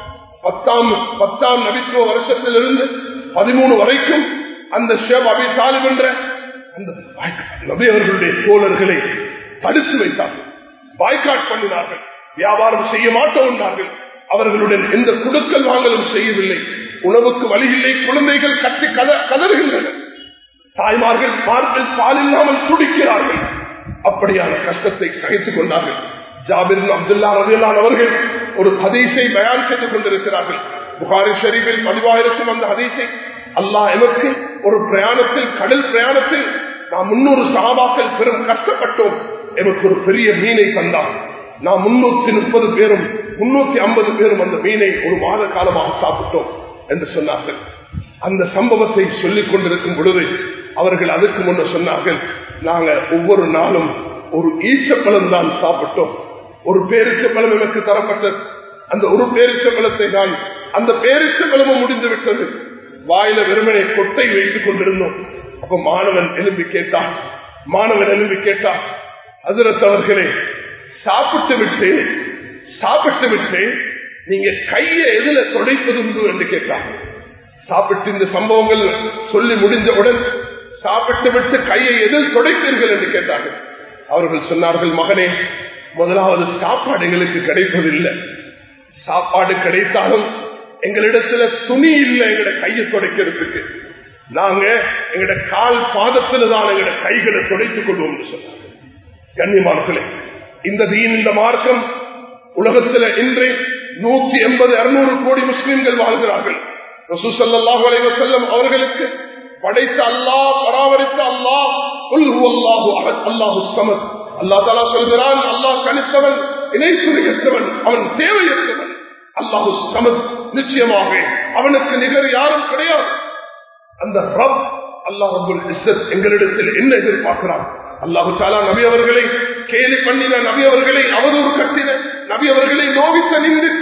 பத்தாம் பத்தாம் நபித்துவ வருஷத்திலிருந்து பதிமூணு வரைக்கும் அந்த ஷேப் அபி தாலிப் என்ற அந்த நபி அவர்களுடைய தோழர்களை தடுத்து வைத்தார்கள் பாய்காட் பண்ணினார்கள் வியாபாரம் செய்ய மாட்டோம் என்றார்கள் அவர்களுடன் எந்த குடுக்கல் வாங்கலும் செய்யவில்லை உணவுக்கு வழி இல்லை குழந்தைகள் கட்டி கதறுகின்றன தாய்மார்கள் மார்கள் பால் இல்லாமல் துடிக்கிறார்கள் அப்படியான கஷ்டத்தை சகித்துக் கொண்டார்கள் ஜாபிர் அப்துல்லா ரவியல்லான் அவர்கள் ஒரு ஹதீஸை பயான் செய்து கொண்டிருக்கிறார்கள் புகாரி ஷரீஃபில் பதிவாயிருக்கும் அந்த ஹதீஸை அல்லாஹ் எமக்கு ஒரு பிரயாணத்தில் கடல் பிரயாணத்தில் நாம் முன்னூறு சகாபாக்கள் பெரும் கஷ்டப்பட்டோம் எமக்கு ஒரு பெரிய மீனை தந்தார் நாம் முன்னூத்தி முப்பது பேரும் முன்னூத்தி ஐம்பது பேரும் அந்த மீனை ஒரு மாத காலமாக சாப்பிட்டோம் என்று சொன்னார்கள் அந்த சம்பவத்தை சொல்லிக் கொண்டிருக்கும் பொழுது அவர்கள் அதுக்கு முன்ன சொன்னார்கள் நாங்க ஒவ்வொரு நாளும் ஒரு ஈச்சப்பழம் தான் சாப்பிட்டோம் ஒரு பேரிச்சப்பழம் எனக்கு தரப்பட்டது அந்த ஒரு பேரிச்சப்பழத்தை தான் அந்த பேரிச்சப்பழமும் முடிந்து விட்டது வாயில வெறுமனை கொட்டை வைத்துக் கொண்டிருந்தோம் அப்ப மாணவன் எழும்பி கேட்டான் மாணவன் எழும்பி கேட்டான் அதிரத் அவர்களே சாப்பிட்டு விட்டு சாப்பிட்டு விட்டு நீங்க கையை எதுல தொடைப்பது உண்டு என்று கேட்டான் சாப்பிட்டு இந்த சம்பவங்கள் சொல்லி முடிஞ்சவுடன் சாப்பிட்டு விட்டு கையை எதில் தொடைப்பீர்கள் என்று கேட்டார்கள் அவர்கள் சொன்னார்கள் மகனே முதலாவது சாப்பாடு எங்களுக்கு கிடைப்பதில்லை சாப்பாடு கிடைத்தாலும் எங்களிடத்துல துணி இல்லை எங்கட கையை துடைக்கிறதுக்கு நாங்க எங்கட கால் பாதத்துல தான் எங்கட கைகளை துடைத்துக் கொள்வோம் என்று சொன்னாங்க கண்ணியமானர்களே இந்த தீன் இந்த மார்க்கம் உலகத்துல இன்று நூத்தி எண்பது இருநூறு கோடி முஸ்லிம்கள் வாழ்கிறார்கள் ரசூசல்லாஹு அலைவசல்லம் அவர்களுக்கு படைத்த அல்லாஹ் பராமரித்த அல்லாஹ் அல்லாஹு அல்லாஹு சமத் அல்லா தாலா சொல்கிறான் அல்லாஹ் கணித்தவன் இணைத்துறையற்றவன் அவன் தேவையற்றவன் அல்லாஹு சமத் நிச்சயமாக அவனுக்கு நிகர் யாரும் கிடையாது அந்த ரப் அல்லாஹ் எங்களிடத்தில் என்ன எதிர்பார்க்கிறான் அல்லாஹு சாலா நபி அவர்களை கேலி பண்ணின நபி அவர்களை அவதூறு கட்டின நபி அவர்களை நோவித்த நிந்தித்த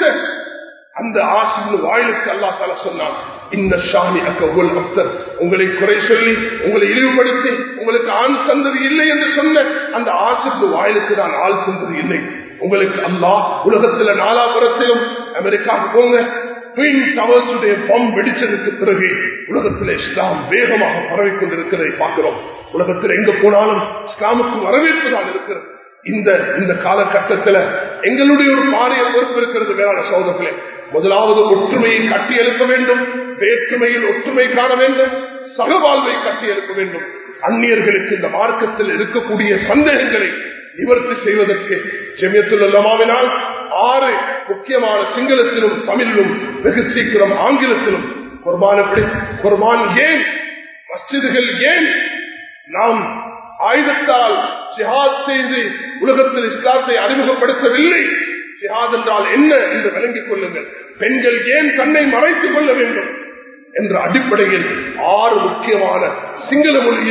அந்த ஆசின் வாயிலுக்கு அல்லா தாலா சொன்னான் இந்த ஷாமி அக்கவுல் அப்தர் உங்களை குறை சொல்லி உங்களை இழிவுபடுத்தி உங்களுக்கு ஆண் சந்ததி இல்லை என்று சொன்ன அந்த ஆசுக்கு வாயிலுக்கு தான் ஆள் சந்ததி இல்லை உங்களுக்கு அல்லாஹ் உலகத்துல நாலாபுரத்திலும் அமெரிக்காவுக்கு போங்க ட்வின் டவர்ஸுடைய பம் வெடிச்சதுக்கு பிறகு உலகத்தில் இஸ்லாம் வேகமாக பரவி கொண்டிருக்கிறதை பார்க்கிறோம் உலகத்தில் எங்க போனாலும் இஸ்லாமுக்கு வரவேற்பு தான் இருக்கிறது இந்த இந்த காலகட்டத்தில் எங்களுடைய ஒரு பாரிய பொறுப்பு இருக்கிறது வேளாண் சோதர்களே முதலாவது ஒற்றுமையை கட்டி எழுப்ப வேண்டும் வேற்றுமையில் ஒற்றுமை காண வேண்டும் சகவாழ்வை கட்டி எழுப்ப வேண்டும் அந்நியர்களுக்கு இந்த மார்க்கத்தில் இருக்கக்கூடிய சந்தேகங்களை நிவர்த்தி செய்வதற்கு ஜெமியத்துள்ளமாவினால் ஆறு முக்கியமான சிங்களத்திலும் தமிழிலும் வெகு சீக்கிரம் ஆங்கிலத்திலும் குர்பான் எப்படி குர்பான் ஏன் மஸ்ஜிதுகள் ஏன் நாம் ஆயுதத்தால் ஜிஹாத் செய்து உலகத்தில் இஸ்லாத்தை அறிமுகப்படுத்தவில்லை ஜிஹாத் என்றால் என்ன என்று விளங்கிக் கொள்ளுங்கள் பெண்கள் ஏன் தன்னை மறைத்துக் கொள்ள வேண்டும் என்ற அடிப்படையில் ஆறு முக்கியமான சிங்கள மொழியில்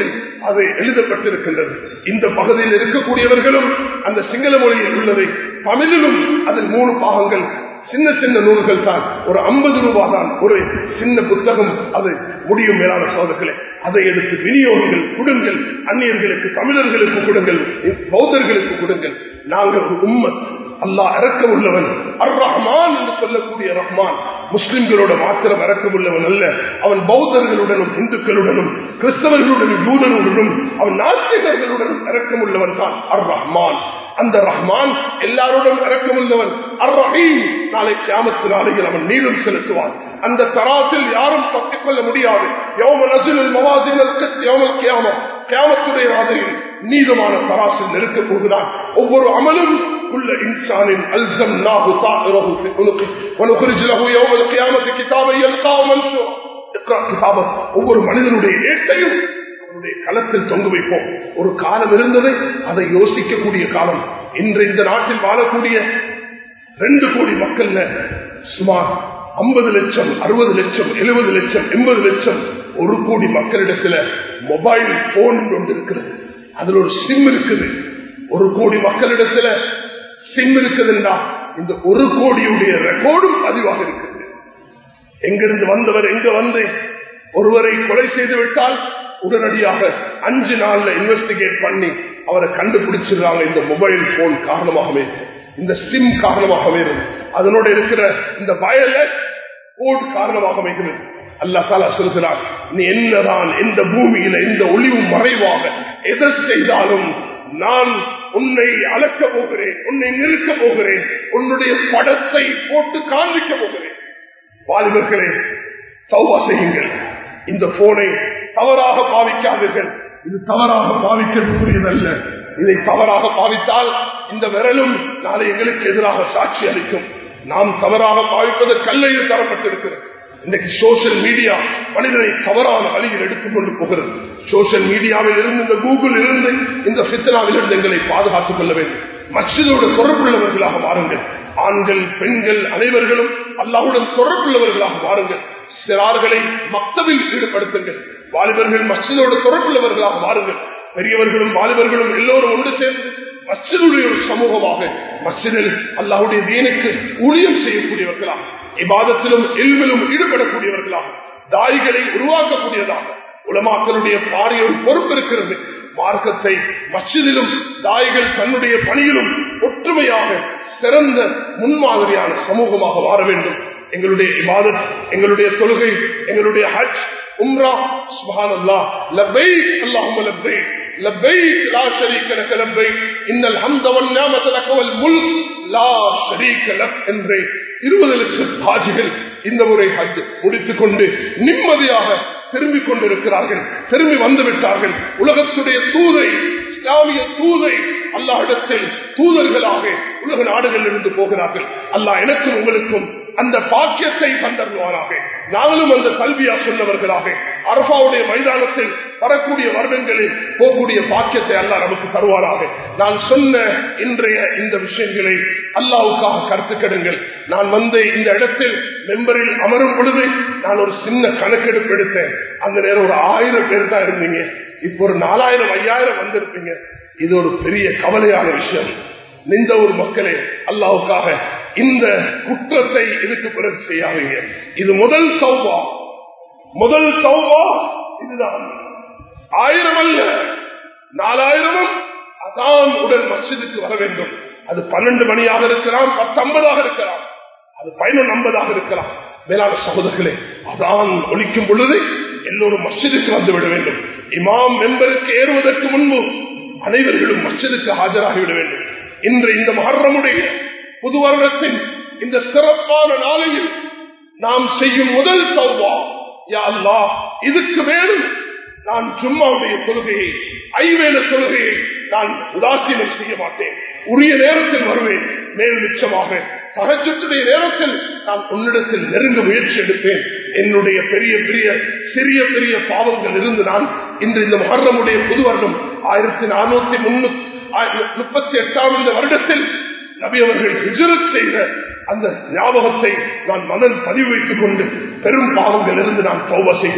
அது எழுதப்பட்டிருக்கின்றது இந்த பகுதியில் இருக்கக்கூடியவர்களும் அந்த சிங்கள மொழியில் உள்ளதை தமிழிலும் அதில் மூணு பாகங்கள் சின்ன சின்ன நூல்கள் தான் ஒரு ஐம்பது ரூபாய் தான் ஒரு சின்ன புத்தகம் அது முடியும் மேலான சோதர்களே அதை எடுத்து விநியோகங்கள் கொடுங்கள் அந்நியர்களுக்கு தமிழர்களுக்கு கொடுங்கள் பௌத்தர்களுக்கு கொடுங்கள் நாங்கள் ஒரு உம்மத் அல்லாஹ் இறக்க உள்ளவன் அர் ரஹ்மான் என்று சொல்லக்கூடிய ரஹ்மான் முஸ்லிம்களோட மாத்திரம் இறக்க உள்ளவன் அல்ல அவன் பௌத்தர்களுடனும் இந்துக்களுடனும் கிறிஸ்தவர்களுடனும் யூதர்களுடனும் அவன் நாஸ்திகர்களுடனும் இறக்கம் உள்ளவன் தான் அர் ரஹ்மான் அந்த ரஹ்மான் எல்லாருடன் இறக்கம் உள்ளவன் அர் ரஹீம் நாளை கியாமத்து நாளையில் அவன் நீளம் செலுத்துவான் அந்த தராசில் யாரும் தப்பிக் கொள்ள முடியாது யோம நசில் மவாசில் யோமல் கியாமம் கியாமத்துடைய ராதையில் நீதமான தராசில் நெருக்க போகிறான் ஒவ்வொரு அமலும் உள்ள இன்சானின் அல்சம் நாகு தாஹிரஹு ஃபி உனுகி வனுக்ரிஜ் லஹு யௌமல் கியாமத்தி கிதாபை யல்காஹு மன்சூரா இக்ரா கிதாபக் ஒவ்வொரு மனிதனுடைய ஏட்டையும் அவனுடைய களத்தில் தொங்கு வைப்போம் ஒரு காலம் இருந்தது அதை யோசிக்கக்கூடிய காலம் இன்று இந்த நாட்டில் வாழக்கூடிய ரெண்டு கோடி மக்கள்ல சுமார் ஐம்பது லட்சம் அறுபது லட்சம் எழுபது லட்சம் எண்பது லட்சம் ஒரு கோடி மக்களிடத்துல மொபைல் போன் ஒன்று இருக்கிறது அதுல ஒரு சிம் இருக்குது ஒரு கோடி மக்களிடத்துல சிம் இருக்குதுண்டா இந்த ஒரு கோடியுடைய ரெக்கார்டும் பதிவாக இருக்குது எங்கிருந்து வந்தவர் எங்க வந்து ஒருவரை கொலை செய்து விட்டால் உடனடியாக அஞ்சு நாள்ல இன்வெஸ்டிகேட் பண்ணி அவரை கண்டுபிடிச்சிருக்காங்க இந்த மொபைல் போன் காரணமாகவே இந்த சிம் காரணமாகவே அதனோட இருக்கிற இந்த வயலட் கோட் காரணமாக இருக்கிறது அல்லா தாலா சொல்கிறார் நீ என்னதான் எந்த பூமியில இந்த ஒளிவு மறைவாக எதை செய்தாலும் நான் உன்னை அளக்க போகிறேன் உன்னை நிறுக்க போகிறேன் உன்னுடைய படத்தை போட்டு காண்பிக்க போகிறேன் வாலிபர்களே சௌவா செய்யுங்கள் இந்த போனை தவறாக பாவிக்காதீர்கள் இது தவறாக பாவிக்கக்கூடியதல்ல இதை தவறாக பாவித்தால் இந்த விரலும் நாளை எங்களுக்கு எதிராக சாட்சி அளிக்கும் நாம் தவறாக பாவிப்பது கல்லையில் தரப்பட்டிருக்கிறது இன்றைக்கு சோசியல் மீடியா மனிதனை தவறான வழியில் எடுத்துக்கொண்டு போகிறது சோசியல் மீடியாவில் இருந்து இந்த கூகுள் இருந்து இந்த சித்தனாவில் இருந்து எங்களை பாதுகாத்துக் கொள்ள வேண்டும் மசிதோடு தொடர்புள்ளவர்களாக மாறுங்கள் ஆண்கள் பெண்கள் அனைவர்களும் அல்லாவுடன் தொடர்புள்ளவர்களாக மாறுங்கள் சிறார்களை மக்தவில் ஈடுபடுத்துங்கள் வாலிபர்கள் மசிதோடு தொடர்புள்ளவர்களாக மாறுங்கள் பெரியவர்களும் வாலிபர்களும் எல்லோரும் ஒன்று சேர்ந்து மஸ்ஜிதுடைய ஒரு சமூகமாக மஸ்ஜிதில் அல்லாவுடைய தீனுக்கு ஊழியம் செய்யக்கூடியவர்களாக இபாதத்திலும் எல்விலும் ஈடுபடக்கூடியவர்களாக தாய்களை உருவாக்கக்கூடியதாக உலமாக்களுடைய பாரிய ஒரு பொறுப்பு இருக்கிறது மார்க்கத்தை மஸ்ஜிதிலும் தாய்கள் தன்னுடைய பணியிலும் ஒற்றுமையாக சிறந்த முன்மாதிரியான சமூகமாக மாற வேண்டும் எங்களுடைய இபாதத் எங்களுடைய தொழுகை எங்களுடைய ஹஜ் உம்ரா சுபான் அல்லா லப்பைக் அல்லாஹும் லப்பைக் لبيك لا شريك لك لبيك ان الحمد والنعمه لك والملك لا شريك لك என்றே இருபது லட்சம் ஹாஜிகள் இந்த முறை ஹஜ் முடித்துக் கொண்டு நிம்மதியாக திரும்பிக் கொண்டிருக்கிறார்கள் திரும்பி வந்து விட்டார்கள் உலகத்துடைய தூதை இஸ்லாமிய தூதை அல்லாஹிடத்தில் தூதர்களாக உலக நாடுகளில் இருந்து போகிறார்கள் அல்லாஹ் எனக்கும் உங்களுக்கும் அந்த பாக்கியத்தை கண்டறிவாராக நாங்களும் அந்த கல்வியா சொன்னவர்களாக அரபாவுடைய மைதானத்தில் வரக்கூடிய வருடங்களில் போகக்கூடிய பாக்கியத்தை அல்லா நமக்கு தருவாராக நான் சொன்ன இன்றைய இந்த விஷயங்களை அல்லாவுக்காக கருத்து கெடுங்கள் நான் வந்து இந்த இடத்தில் மெம்பரில் அமரும் பொழுது நான் ஒரு சின்ன கணக்கெடுப்பு எடுத்தேன் அந்த நேரம் ஒரு ஆயிரம் பேர் தான் இருந்தீங்க இப்போ ஒரு நாலாயிரம் ஐயாயிரம் வந்திருப்பீங்க இது ஒரு பெரிய கவலையான விஷயம் நின்ற ஒரு மக்களே அல்லாவுக்காக இந்த குற்றத்தை இதுக்கு பிறகு செய்யாதீங்க இது முதல் சௌபா முதல் சௌபா இதுதான் ஆயிரம் அல்ல நாலாயிரமும் அதான் உடல் மசிதுக்கு வர வேண்டும் அது பன்னெண்டு மணியாக இருக்கலாம் பத்தொன்பதாக இருக்கலாம் அது பதினொன்று ஐம்பதாக இருக்கலாம் மேலான சகோதரர்களே அதான் ஒழிக்கும் பொழுது எல்லோரும் மஸ்ஜிதுக்கு வந்து விட வேண்டும் இமாம் மெம்பருக்கு ஏறுவதற்கு முன்பு அனைவர்களும் மஸ்ஜிதுக்கு ஆஜராகிவிட வேண்டும் இன்று இந்த மகரமுடைய புது வருடத்தின் இந்த சிறப்பான நாளையில் நாம் செய்யும் முதல் சௌவா யா அல்லா இதுக்கு மேலும் நான் ஜும்மாவுடைய தொழுகையை ஐவேல தொழுகையை நான் உதாசீனம் செய்ய மாட்டேன் உரிய நேரத்தில் வருவேன் மேல் நிச்சயமாக சகஜத்துடைய நேரத்தில் நான் உன்னிடத்தில் நெருங்க முயற்சி எடுப்பேன் என்னுடைய பெரிய பெரிய சிறிய பெரிய பாவங்கள் இருந்து நான் இன்று இந்த மகரமுடைய புது வருடம் ஆயிரத்தி நானூத்தி முப்பத்தி எட்டாம் இந்த வருடத்தில் நபி அவர்கள் ஹிஜரத் செய்த அந்த ஞாபகத்தை நான் மனல் பதிவு வைத்துக் கொண்டு பெரும் பாவங்கள் இருந்து நான் தௌப செய்கிறேன்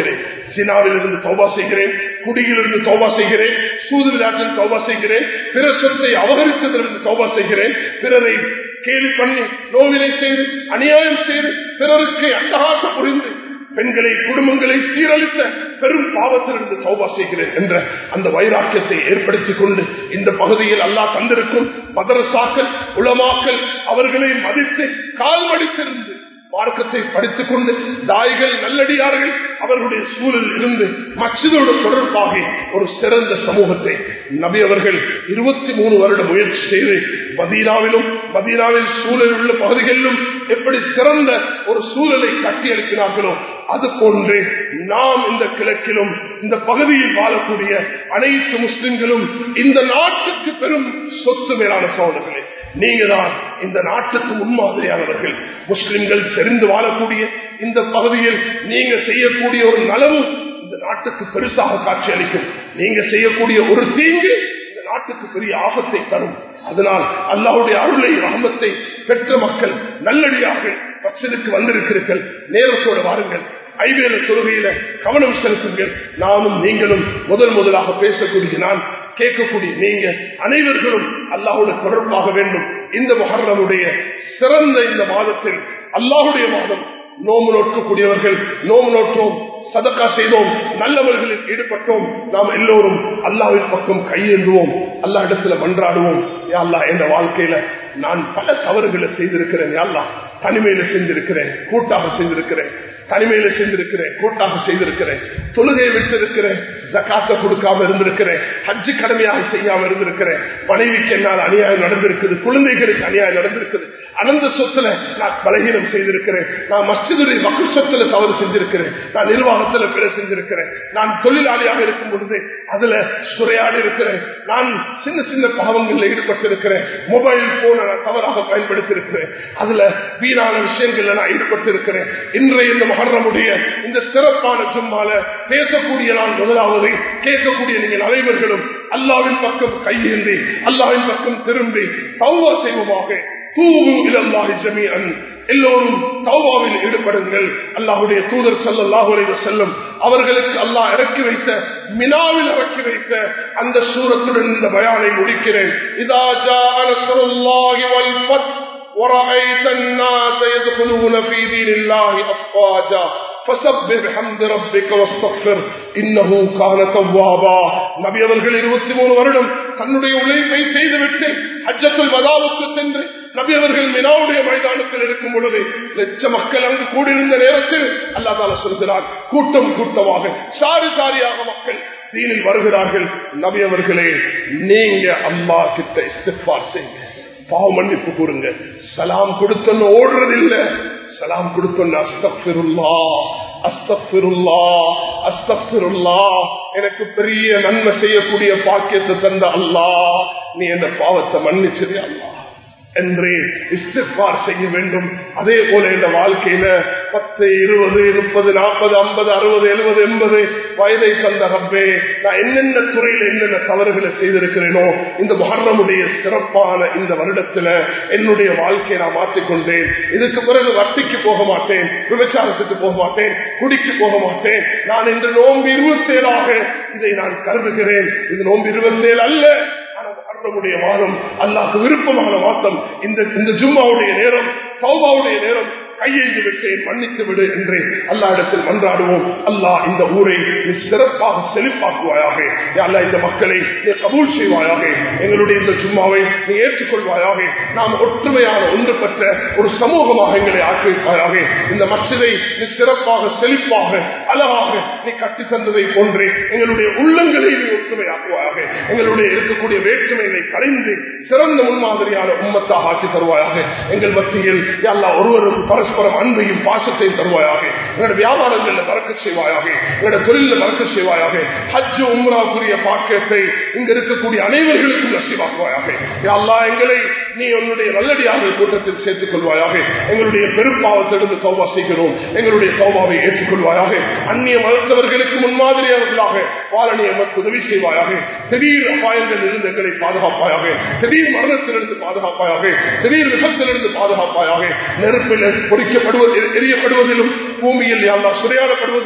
சினாவிலிருந்து தௌபா செய்கிறேன் குடியிலிருந்து தௌபா செய்கிறேன் சூது விளையாட்டில் தௌபா செய்கிறேன் பிற சொத்தை அபகரித்ததிலிருந்து தௌபா செய்கிறேன் பிறரை கேலி பண்ணி நோவினை செய்து அநியாயம் செய்து பிறருக்கு அட்டகாசம் புரிந்து பெண்களை குடும்பங்களை சீரழித்த பெரும் பாவத்திலிருந்து சௌபா செய்கிறேன் என்ற அந்த வைராக்கியத்தை ஏற்படுத்திக் கொண்டு இந்த பகுதியில் அல்லாஹ் தந்திருக்கும் மதரசாக்கள் உளமாக்கல் அவர்களை மதித்து கால் மடித்திருந்து மார்க்கத்தை படித்துக் கொண்டு தாய்கள் நல்லடியார்கள் அவர்களுடைய சூழல் இருந்து மச்சிதோடு தொடர்பாகி ஒரு சிறந்த சமூகத்தை நபி அவர்கள் இருபத்தி மூணு வருட முயற்சி செய்து மதீனாவிலும் மதீனாவில் சூழல் உள்ள பகுதிகளிலும் எப்படி சிறந்த ஒரு சூழலை கட்டி எழுப்பினார்களோ அது போன்று நாம் இந்த கிழக்கிலும் இந்த பகுதியில் வாழக்கூடிய அனைத்து முஸ்லிம்களும் இந்த நாட்டுக்கு பெரும் சொத்து மேலான சோழர்களே நீங்க தான் இந்த நாட்டுக்கு முன்மாதிரியானவர்கள் முஸ்லிம்கள் தெரிந்து வாழக்கூடிய இந்த பகுதியில் நீங்க செய்யக்கூடிய ஒரு நலவு இந்த நாட்டுக்கு பெருசாக காட்சி அளிக்கும் நீங்க செய்யக்கூடிய ஒரு தீங்கு இந்த நாட்டுக்கு பெரிய ஆபத்தை தரும் அதனால் அல்லாவுடைய அருளை ரகமத்தை பெற்ற மக்கள் நல்லடியார்கள் பட்சத்துக்கு வந்திருக்கிறீர்கள் நேரத்தோடு வாருங்கள் ஐவேல தொழுகையில கவனம் செலுத்துங்கள் நானும் நீங்களும் முதல் முதலாக பேசக்கூடிய நான் கேட்கக்கூடிய நீங்க அனைவர்களும் அல்லாஹோட தொடர்பாக வேண்டும் இந்த மகரனுடைய சிறந்த இந்த மாதத்தில் அல்லாஹுடைய மாதம் நோம்பு நோக்கக்கூடியவர்கள் நோம்பு நோற்றோம் சதக்கா செய்தோம் நல்லவர்களில் ஈடுபட்டோம் நாம் எல்லோரும் அல்லாவின் பக்கம் கையேந்துவோம் அல்லா இடத்துல மன்றாடுவோம் யாழ்லா என்ற வாழ்க்கையில நான் பல தவறுகளை செய்திருக்கிறேன் யாழ்லா தனிமையில செஞ்சிருக்கிறேன் கூட்டாக செஞ்சிருக்கிறேன் தனிமையில செஞ்சிருக்கிறேன் கூட்டாக செய்திருக்கிறேன் தொழுகையை விட்டிருக்கிறேன் ஜக்காத்த கொடுக்காம இருந்திருக்கிறேன் ஹஜ்ஜு கடமையாக செய்யாம இருந்திருக்கிறேன் மனைவிக்கு என்னால் அநியாயம் நடந்திருக்குது குழந்தைகளுக்கு அநியாயம் நடந்திருக்குது அனந்த சொத்துல நான் பலகீனம் செய்திருக்கிறேன் நான் மஸ்ஜிதுடைய மக்கள் சொத்துல தவறு செஞ்சிருக்கிறேன் நான் நிர்வாகத்துல பிற செஞ்சிருக்கிறேன் நான் தொழிலாளியாக இருக்கும் பொழுது அதுல சுரையாடி இருக்கிறேன் நான் சின்ன சின்ன பாவங்களில் ஈடுபட்டிருக்கிறேன் மொபைல் போனை நான் தவறாக பயன்படுத்தி இருக்கிறேன் அதுல வீணான விஷயங்கள்ல நான் ஈடுபட்டு இருக்கிறேன் இன்றைய இந்த மகரமுடைய இந்த சிறப்பான சும்மால பேசக்கூடிய நான் முதலாவது கேட்கக்கூடிய நீங்கள் அனைவர்களும் அல்லாவின் பக்கம் கையேந்தி அல்லாவின் பக்கம் திரும்பி தௌவா செய்வோமாக தூவு இலல்லாஹி ஜமீஅன் எல்லோரும் தௌபாவில் ஈடுபடுங்கள் அல்லாஹுடைய தூதர் சல்லாஹு செல்லும் அவர்களுக்கு அல்லாஹ் இறக்கி வைத்த மினாவில் இறக்கி வைத்த அந்த சூரத்துடன் இந்த பயானை முடிக்கிறேன் இதா ஜா அனசுல்லாஹி வல் ஃபத் ورأيت الناس يدخلون في دين الله أفواجا فسبح بحمد ربك واستغفر انه كان توابا நபி அவர்கள் 23 வருடம் தன்னுடைய உழைப்பை செய்துவிட்டு ஹஜ்ஜத்துல் வதாவுக்கு சென்று நபி அவர்கள் மினாவுடைய மைதானத்தில் இருக்கும் பொழுது லட்ச மக்கள் அங்கு கூடியிருந்த நேரத்தில் அல்லா தால சொல்கிறார் கூட்டம் கூட்டமாக சாரி சாரியாக மக்கள் தீனில் வருகிறார்கள் நபி அவர்களே நீங்க அம்மா கிட்ட இஸ்திஃபார் செய்யுங்க பாவ மன்னிப்பு கூறுங்க சலாம் கொடுத்தன்னு ஓடுறது இல்ல சலாம் கொடுத்தோன்னு அஸ்தபிருல்லா அஸ்தபிருல்லா அஸ்தபிருல்லா எனக்கு பெரிய நன்மை செய்யக்கூடிய பாக்கியத்தை தந்த அல்லா நீ என்ன பாவத்தை மன்னிச்சதே அல்லா என்று இஸ்திஃபார் செய்ய வேண்டும் அதே போல இந்த வாழ்க்கையில பத்து இருபது முப்பது நாற்பது ஐம்பது அறுபது எழுபது எண்பது வயதை தந்த ரப்பே நான் என்னென்ன துறையில என்னென்ன தவறுகளை செய்திருக்கிறேனோ இந்த மகரமுடைய சிறப்பான இந்த வருடத்துல என்னுடைய வாழ்க்கையை நான் மாற்றிக்கொண்டேன் இதுக்கு பிறகு வட்டிக்கு போக மாட்டேன் விபச்சாரத்துக்கு போக மாட்டேன் குடிக்கு போக மாட்டேன் நான் இன்று நோன்பு இருபத்தேழாக இதை நான் கருதுகிறேன் இது நோன்பு இருபத்தேழு அல்ல நம்முடைய மாதம் அல்லாக்கு விருப்பமான மாதம் இந்த இந்த ஜும்மாவுடைய நேரம் சௌபாவுடைய நேரம் கையெழுந்து விட்டேன் மன்னித்து விடு என்று அல்லா இடத்தில் மன்றாடுவோம் அல்லாஹ் இந்த ஊரை நீ சிறப்பாக செழிப்பாக்குவாயாக அல்லா இந்த மக்களை நீ கபூல் செய்வாயாக எங்களுடைய இந்த சும்மாவை நீ ஏற்றுக்கொள்வாயாக நாம் ஒற்றுமையான ஒன்று பெற்ற ஒரு சமூகமாக எங்களை ஆக்கி வைப்பாயாக இந்த மசிதை நீ சிறப்பாக செழிப்பாக அழகாக நீ கட்டி தந்ததை போன்று எங்களுடைய உள்ளங்களை நீ ஒற்றுமையாக்குவாயாக எங்களுடைய இருக்கக்கூடிய வேற்றுமைகளை கலைந்து சிறந்த முன்மாதிரியான உம்மத்தாக ஆக்கி தருவாயாக எங்கள் மத்தியில் எல்லா ஒருவரும் பரஸ்பரம் அன்பையும் பாசத்தையும் தருவாயாக எங்களோட வியாபாரங்கள்ல பறக்க செய்வாயாக எங்களோட தொழில பறக்க செய்வாயாக ஹஜ் உம்ராக்குரிய பாக்கியத்தை இங்க இருக்கக்கூடிய அனைவர்களுக்கும் நசிவாக்குவாயாக அல்லா எங்களை நீ உன்னுடைய நல்லடியாக கூட்டத்தில் சேர்த்துக் கொள்வாயாக எங்களுடைய பெரும்பாவத்திலிருந்து தௌபா செய்கிறோம் எங்களுடைய தௌபாவை ஏற்றுக்கொள்வாயாக அந்நிய மருத்துவர்களுக்கு முன்மாதிரியாளர்களாக வாழ நீ எமக்கு உதவி செய்வாயாக திடீர் அபாயங்கள் இருந்து எங்களை பாதுகாப்பாயாக திடீர் மரணத்திலிருந்து பாதுகாப்பாயாக திடீர் விபத்திலிருந்து பாதுகாப்பாயாக நெருப்பில் பொறிக்கப்படுவது எரியப்படுவதிலும் பூமியில் யாழ்லா சுரையாடப்படுவதிலும்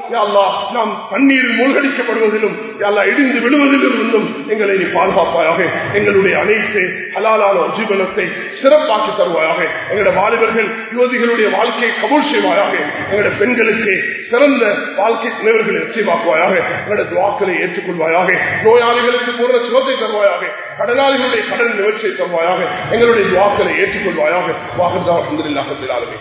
யா அல்லாஹ் நாம் தண்ணீரில் மூழ்கடிக்கப்படுவதிலும் யா அல்லாஹ் இடிந்து விழுவதிலும் இருந்தும் எங்களை நீ பாதுகாப்பாயாக எங்களுடைய அனைத்து ஹலாலான ஜீவனத்தை சிறப்பாக்கி தருவாயாக எங்களுடைய வாலிபர்கள் யுவதிகளுடைய வாழ்க்கையை கபூல் செய்வாயாக எங்களுடைய பெண்களுக்கு சிறந்த வாழ்க்கை துணைவர்களை நிச்சயமாக்குவாயாக எங்களுடைய துவாக்களை ஏற்றுக்கொள்வாயாக நோயாளிகளுக்கு பூர்ண சுகத்தை தருவாயாக கடனாளிகளுடைய கடன் நிகழ்ச்சியை தருவாயாக எங்களுடைய துவாக்களை ஏற்றுக்கொள்வாயாக வாகர்தா அஹமதுல்லாஹிலாலுமே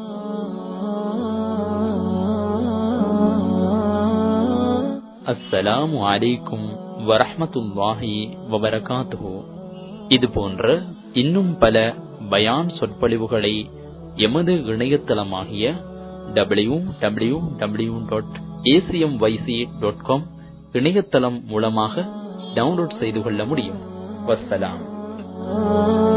அஸ்ஸலாமு அலைக்கும் வரஹ்மத்துல்லாஹி வபரகாத்துஹு இது போன்ற இன்னும் பல பயான் சொற்பொழிவுகளை எமது இணையதளமாகிய W W W dot ACM YC dot com இணையதளம் மூலமாக டவுன்லோட் செய்து கொள்ள முடியும் வஸ்ஸலாம்